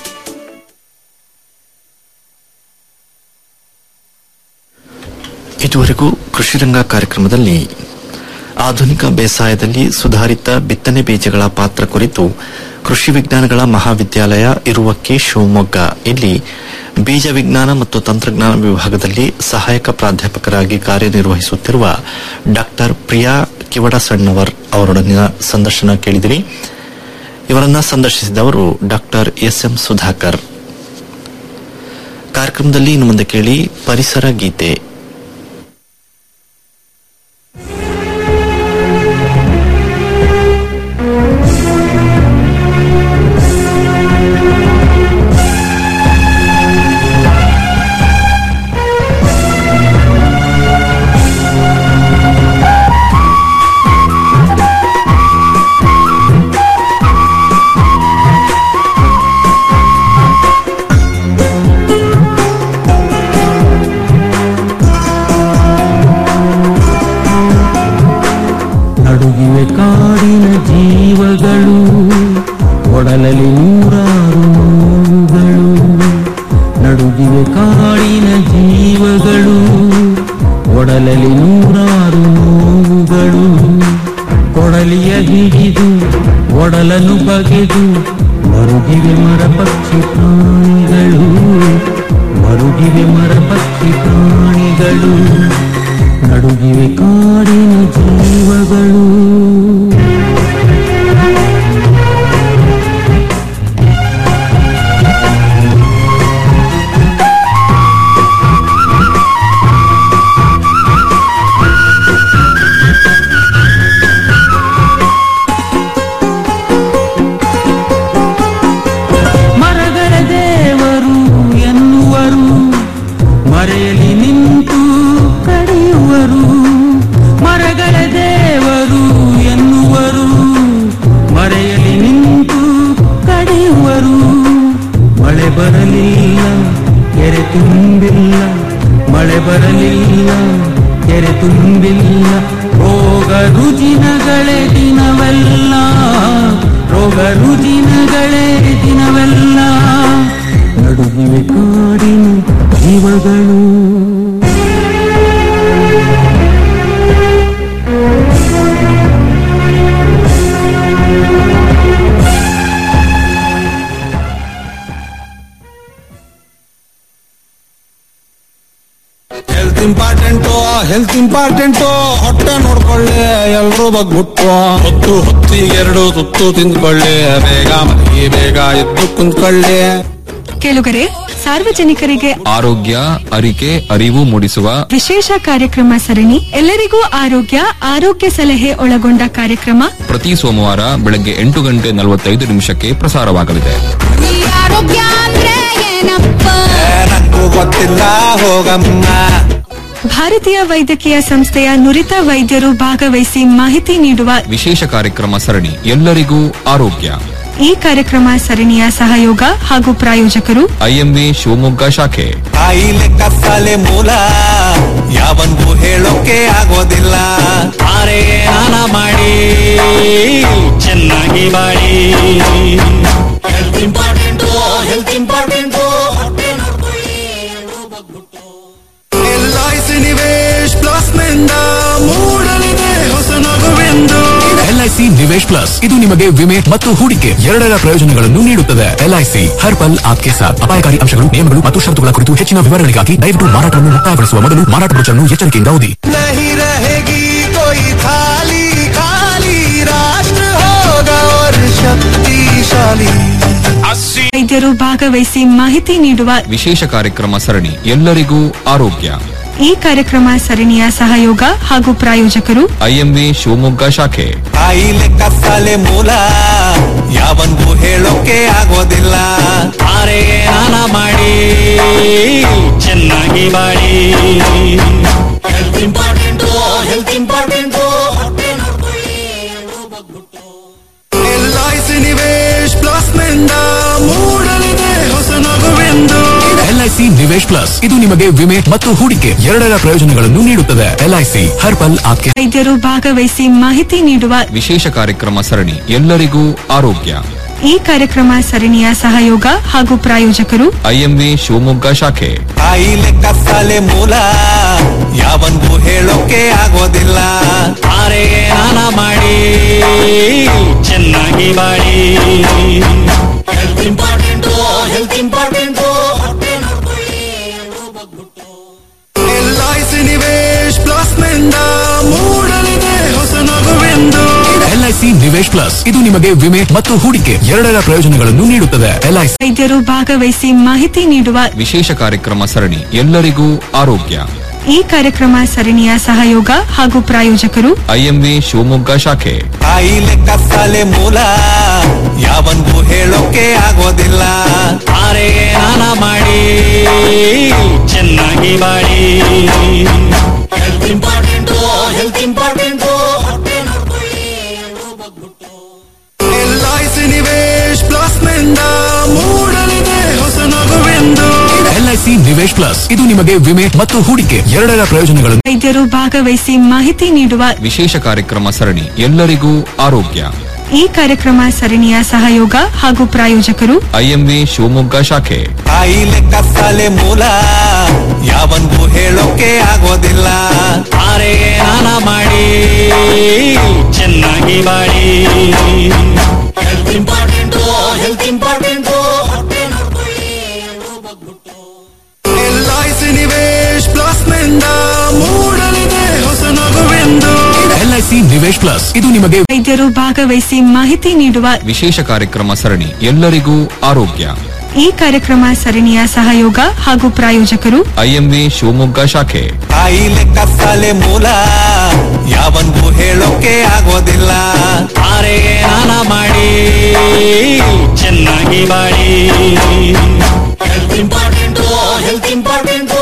[SPEAKER 5] ಇದುವರೆಗೂ ಕೃಷಿರಂಗ ಕಾರ್ಯಕ್ರಮದಲ್ಲಿ ಆಧುನಿಕ ಬೇಸಾಯದಲ್ಲಿ ಸುಧಾರಿತ ಬಿತ್ತನೆ ಬೀಜಗಳ ಪಾತ್ರ ಕುರಿತು ಕೃಷಿ ವಿಜ್ಞಾನಗಳ ಮಹಾವಿದ್ಯಾಲಯ ಇರುವಕ್ಕೆ ಶಿವಮೊಗ್ಗ ಇಲ್ಲಿ ಬೀಜ ವಿಜ್ಞಾನ ಮತ್ತು ತಂತ್ರಜ್ಞಾನ ವಿಭಾಗದಲ್ಲಿ ಸಹಾಯಕ ಪ್ರಾಧ್ಯಾಪಕರಾಗಿ ಕಾರ್ಯನಿರ್ವಹಿಸುತ್ತಿರುವ ಡಾಕ್ಟರ್ ಪ್ರಿಯಾ ಕಿವಡಸಣ್ಣವರ್ ಅವರೊಡನಿನ ಸಂದರ್ಶನ ಕೇಳಿದಿರಿ ಇವರನ್ನ ಸಂದರ್ಶಿಸಿದವರು ಡಾಕ್ಟರ್ ಎಸ್ ಎಂ ಸುಧಾಕರ್ ಕಾರ್ಯಕ್ರಮದಲ್ಲಿ ಇನ್ನು ಮುಂದೆ ಕೇಳಿ ಪರಿಸರ ಗೀತೆ
[SPEAKER 13] ನಡುಗಿವೆ ಕಾಡಿನ ಜೀವಗಳು ಒಡಲಲಿ ನೂರಾರು ನೋವುಗಳು ನಡುಗಿವೆ ಕಾಡಿನ ಜೀವಗಳು ಒಡಲಲಿ ನೂರಾರು ನೋವುಗಳು ಕೊಡಲಿಯ ಹಿಡಿದು ಒಡಲನು ಬಗೆದು ಮರುಗಿವೆ ಮರ ಪಕ್ಷಿ ಪ್ರಾಣಿಗಳು ಮರುಗಿವೆ ಮರ ಪಕ್ಷಿ ಪ್ರಾಣಿಗಳು ನಡುಗಿವೆ ಕಾಡಿನ ಜೀವಗಳು ಮರಗಳ ದೇವರು ಎನ್ನುವರು ಮರೆಯಲಿ ನಿಂತು ಕಡಿಯುವರು ಮರಗಳ ದೇವರು ಎನ್ನುವರು ಮರೆಯಲಿ ನಿಂತು ಕಡಿಯುವರು ಮಳೆ ಬರಲಿಲ್ಲ ಕೆರೆ ತುಂಬಿಲ್ಲ ಮಳೆ ಬರಲಿಲ್ಲ ಕೆರೆ ತುಂಬಿಲ್ಲ ರೋಗ ರುಜಿನಗಳೇ ದಿನವೆಲ್ಲ ರೋಗ ರುಜಿನಗಳೇ ದಿನವೆಲ್ಲ ನಡುಗಿವೆ ಕಾಡಿನ ಜೀವಗಳು
[SPEAKER 7] ಹೆಲ್ತ್ ಇಂಪಾರ್ಟೆಂಟು ಹೆಲ್ತ್ ಇಂಪಾರ್ಟೆಂಟು ಹೊಟ್ಟೆ ನೋಡ್ಕೊಳ್ಳಿ ಎಲ್ರೂ ಬಗ್ಬಿಟ್ಟು ಹೊತ್ತು ಹೊತ್ತಿಗೆ ಎರಡು ತುತ್ತು ತಿಂದ್ಕೊಳ್ಳಿ ಬೇಗ ಮಲಗಿ ಬೇಗ ಎದ್ದು ಕುಂತ್ಕೊಳ್ಳಿ
[SPEAKER 14] ಕೇಳುಗರೆ ಸಾರ್ವಜನಿಕರಿಗೆ
[SPEAKER 4] ಆರೋಗ್ಯ ಅರಿಕೆ ಅರಿವು ಮೂಡಿಸುವ
[SPEAKER 14] ವಿಶೇಷ ಕಾರ್ಯಕ್ರಮ ಸರಣಿ ಎಲ್ಲರಿಗೂ ಆರೋಗ್ಯ ಆರೋಗ್ಯ ಸಲಹೆ ಒಳಗೊಂಡ ಕಾರ್ಯಕ್ರಮ
[SPEAKER 4] ಪ್ರತಿ ಸೋಮವಾರ ಬೆಳಗ್ಗೆ ಎಂಟು ಗಂಟೆ ನಲವತ್ತೈದು ನಿಮಿಷಕ್ಕೆ ಪ್ರಸಾರವಾಗಲಿದೆ
[SPEAKER 15] ಆರೋಗ್ಯ ಅಂದ್ರೆ ಏನಪ್ಪ
[SPEAKER 7] ನಂಗೂ ಗೊತ್ತಿಲ್ಲ ಹೋಗಮ್ಮ
[SPEAKER 14] ಭಾರತೀಯ ವೈದ್ಯಕೀಯ ಸಂಸ್ಥೆಯ ನುರಿತ ವೈದ್ಯರು ಭಾಗವಹಿಸಿ ಮಾಹಿತಿ ನೀಡುವ
[SPEAKER 4] ವಿಶೇಷ ಕಾರ್ಯಕ್ರಮ ಸರಣಿ ಎಲ್ಲರಿಗೂ ಆರೋಗ್ಯ
[SPEAKER 14] ಈ ಕಾರ್ಯಕ್ರಮ ಸರಣಿಯ ಸಹಯೋಗ ಹಾಗೂ ಪ್ರಾಯೋಜಕರು
[SPEAKER 4] ಐಎಂವಿ ಶಿವಮೊಗ್ಗ ಶಾಖೆ
[SPEAKER 7] ಕಾಯಿಲೆ ಕಸಾಲೆ ಮೂಲ ಯಾವನ್ಗೂ ಹೇಳೋಕೆ ಆಗೋದಿಲ್ಲ ಆರೆ ನಾನ ಮಾಡಿ ಚೆನ್ನಾಗಿ ಬಾಳಿ health important health important L I C Nivesh plus ನಿಂದ ಮೂಡಲಿದೆ ಹೊಸ ನಗುವೆಂದು
[SPEAKER 16] ಎಲ್ಐಸಿ ನಿವೇಶ್ ಪ್ಲಸ್ ಇದು ನಿಮಗೆ ವಿಮೆ ಮತ್ತು ಹೂಡಿಕೆ ಎರಡರ ಪ್ರಯೋಜನಗಳನ್ನು ನೀಡುತ್ತದೆ ಎಲ್ಐಸಿ ಹರ್ ಪಲ್ ಆಪ್ಕೆ ಸಾಥ್ ಅಪಾಯಕಾರಿ ಅಂಶಗಳು ನಿಯಮಗಳು ಮತ್ತು ಷರತ್ತುಗಳ ಕುರಿತು ಹೆಚ್ಚಿನ ವಿವರಗಳಿಗಾಗಿ ದಯವಿಟ್ಟು ಮಾರಾಟವನ್ನು ಮುಕ್ತಾಯಗೊಳಿಸುವ ಮೊದಲು ಮಾರಾಟ ಬ್ರೋಚರ್ನ್ನು ಎಚ್ಚರಿಕೆಯಿಂದ ಓದಿ
[SPEAKER 7] नहीं रहेगी कोई थाली खाली राष्ट्र होगा और शक्तिशाली
[SPEAKER 14] ವೈದ್ಯರು ಭಾಗವಹಿಸಿ ಮಾಹಿತಿ ನೀಡುವ
[SPEAKER 4] ವಿಶೇಷ ಕಾರ್ಯಕ್ರಮ ಸರಣಿ ಎಲ್ಲರಿಗೂ ಆರೋಗ್ಯ
[SPEAKER 14] ಈ ಕಾರ್ಯಕ್ರಮ ಸರಣಿಯ ಸಹಯೋಗ ಹಾಗೂ ಪ್ರಾಯೋಜಕರು
[SPEAKER 4] ಐಎಂವಿ ಶಿವಮೊಗ್ಗ ಶಾಖೆ
[SPEAKER 7] ಕಾಯಿಲೆ ಕಸಾಲೆ ಮೂಲ ಯಾವನ್ಗೂ ಹೇಳೋಕೆ ಆಗೋದಿಲ್ಲ ಆರೆ ನಾನ ಮಾಡಿ ಚೆನ್ನಾಗಿ ಬಾಳಿ health important health important L I C Nivesh plus ನಿಂದ ಮೂಡಲಿದೆ ಹೊಸ ನಗುವೆಂದು
[SPEAKER 16] ಎಲ್ಐಸಿ ನಿವೇಶ್ ಪ್ಲಸ್ ಇದು ನಿಮಗೆ ವಿಮೆ ಮತ್ತು ಹೂಡಿಕೆ ಎರಡರ ಪ್ರಯೋಜನಗಳನ್ನು ನೀಡುತ್ತದೆ ಎಲ್ಐಸಿ ಹರ್ ಪಲ್ ಆಪ್ಕೆ
[SPEAKER 14] ವೈದ್ಯರು ಭಾಗವಹಿಸಿ ಮಾಹಿತಿ ನೀಡುವ
[SPEAKER 4] ವಿಶೇಷ ಕಾರ್ಯಕ್ರಮ ಸರಣಿ ಎಲ್ಲರಿಗೂ ಆರೋಗ್ಯ
[SPEAKER 14] ಈ ಕಾರ್ಯಕ್ರಮ ಸರಣಿಯ ಸಹಯೋಗ ಹಾಗೂ ಪ್ರಾಯೋಜಕರು
[SPEAKER 4] ಐಎಂವಿ ಶಿವಮೊಗ್ಗ ಶಾಖೆ
[SPEAKER 7] ಕಾಯಿಲೆ ಕಸಾಲೆ ಮೂಲ ಯಾವನ್ಗೂ ಹೇಳೋಕೆ ಆಗೋದಿಲ್ಲ ಆರೆ ನಾನ ಮಾಡಿ ಚೆನ್ನಾಗಿ ಬಾಳಿ health important health important L I C Nivesh plus ನಿಂದ ಮೂಡಲಿದೆ ಹೊಸ ನಗುವೆಂದು
[SPEAKER 16] ಎಲ್ಐಸಿ ನಿವೇಶ್ ಪ್ಲಸ್ ಇದು ನಿಮಗೆ ವಿಮೆ ಮತ್ತು ಹೂಡಿಕೆ ಎರಡರ ಪ್ರಯೋಜನಗಳನ್ನು ನೀಡುತ್ತದೆ ಎಲ್ಐಸಿ
[SPEAKER 14] ವೈದ್ಯರು ಭಾಗವಹಿಸಿ ಮಾಹಿತಿ ನೀಡುವ
[SPEAKER 4] ವಿಶೇಷ ಕಾರ್ಯಕ್ರಮ ಸರಣಿ ಎಲ್ಲರಿಗೂ ಆರೋಗ್ಯ
[SPEAKER 14] ಈ ಕಾರ್ಯಕ್ರಮ ಸರಣಿಯ ಸಹಯೋಗ ಹಾಗೂ ಪ್ರಾಯೋಜಕರು
[SPEAKER 4] ಐಎಂವಿ ಶಿವಮೊಗ್ಗ ಶಾಖೆ
[SPEAKER 7] ಕಾಯಿಲೆ ಕಸಾಲೆ ಮೂಲ ಯಾವನ್ಗೂ ಹೇಳೋಕೆ ಆಗೋದಿಲ್ಲ ಆರೆ ನಾನ ಮಾಡಿ ಚೆನ್ನಾಗಿ ಬಾಳಿ health important health important L I C Nivesh plus ನಿಂದ ಮೂಡಲಿದೆ ಹೊಸ ನಗುವೆಂದು
[SPEAKER 16] ಎಲ್ಐಸಿ ನಿವೇಶ್ ಪ್ಲಸ್ ಇದು ನಿಮಗೆ ವಿಮೆ ಮತ್ತು ಹೂಡಿಕೆ ಎರಡರ ಪ್ರಯೋಜನಗಳನ್ನು
[SPEAKER 14] ವೈದ್ಯರು ಭಾಗವಹಿಸಿ ಮಾಹಿತಿ ನೀಡುವ
[SPEAKER 4] ವಿಶೇಷ ಕಾರ್ಯಕ್ರಮ ಸರಣಿ ಎಲ್ಲರಿಗೂ ಆರೋಗ್ಯ
[SPEAKER 14] ಈ ಕಾರ್ಯಕ್ರಮ ಸರಣಿಯ ಸಹಯೋಗ ಹಾಗೂ ಪ್ರಾಯೋಜಕರು
[SPEAKER 4] ಐಎಂವಿ ಶಿವಮೊಗ್ಗ ಶಾಖೆ
[SPEAKER 7] ಕಾಯಿಲೆ ಕಸಾಲೆ ಮೂಲ ಯಾವನ್ಗೂ ಹೇಳೋಕೆ ಆಗೋದಿಲ್ಲ ಆರೆ ನಾನ ಮಾಡಿ ಚೆನ್ನಾಗಿ ಬಾಳಿ health important health important L I C Nivesh plus ನಿಂದ ಮೂಡಲಿದೆ ಹೊಸ ನಗುವೆಂದು
[SPEAKER 16] ಎಲ್ಐಸಿ ನಿವೇಶ್ ಪ್ಲಸ್ ಇದು ನಿಮಗೆ
[SPEAKER 14] ವೈದ್ಯರು ಭಾಗವಹಿಸಿ ಮಾಹಿತಿ ನೀಡುವ
[SPEAKER 4] ವಿಶೇಷ ಕಾರ್ಯಕ್ರಮ ಸರಣಿ ಎಲ್ಲರಿಗೂ ಆರೋಗ್ಯ
[SPEAKER 14] ಈ ಕಾರ್ಯಕ್ರಮ ಸರಣಿಯ ಸಹಯೋಗ ಹಾಗೂ ಪ್ರಾಯೋಜಕರು
[SPEAKER 4] ಐಎಂವಿ ಶಿವಮೊಗ್ಗ ಶಾಖೆ
[SPEAKER 7] ಕಾಯಿಲೆ ಕಸಾಲೆ ಮೂಲ ಯಾವನ್ಗೂ ಹೇಳೋಕೆ ಆಗೋದಿಲ್ಲ ಆರೆ ನಾನ ಮಾಡಿ ಚೆನ್ನಾಗಿ ಬಾಳಿ health important health important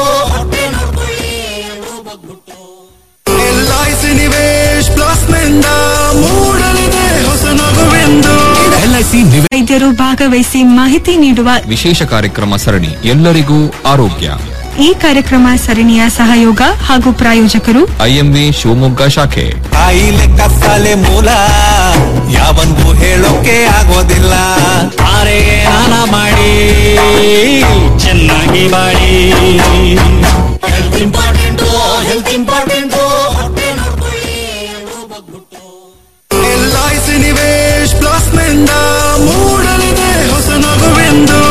[SPEAKER 7] L I C Nivesh plus ನಿಂದ ಮೂಡಲಿದೆ ಹೊಸ ನಗುವೆಂದು
[SPEAKER 16] ಎಲ್ಐಸಿ ನಿವೇಶ್
[SPEAKER 14] ವೈದ್ಯರು ಭಾಗವಹಿಸಿ ಮಾಹಿತಿ ನೀಡುವ
[SPEAKER 4] ವಿಶೇಷ ಕಾರ್ಯಕ್ರಮ ಸರಣಿ ಎಲ್ಲರಿಗೂ ಆರೋಗ್ಯ
[SPEAKER 14] ಈ ಕಾರ್ಯಕ್ರಮ ಸರಣಿಯ ಸಹಯೋಗ ಹಾಗೂ ಪ್ರಾಯೋಜಕರು
[SPEAKER 4] ಐಎಂವಿ ಶಿವಮೊಗ್ಗ ಶಾಖೆ
[SPEAKER 7] ಕಾಯಿಲೆ ಕಸಾಲೆ ಮೂಲ ಯಾವನ್ಗೂ ಹೇಳೋಕೆ ಆಗೋದಿಲ್ಲ ಆರೆ ನಾನ ಮಾಡಿ ಚೆನ್ನಾಗಿ ಬಾಳಿ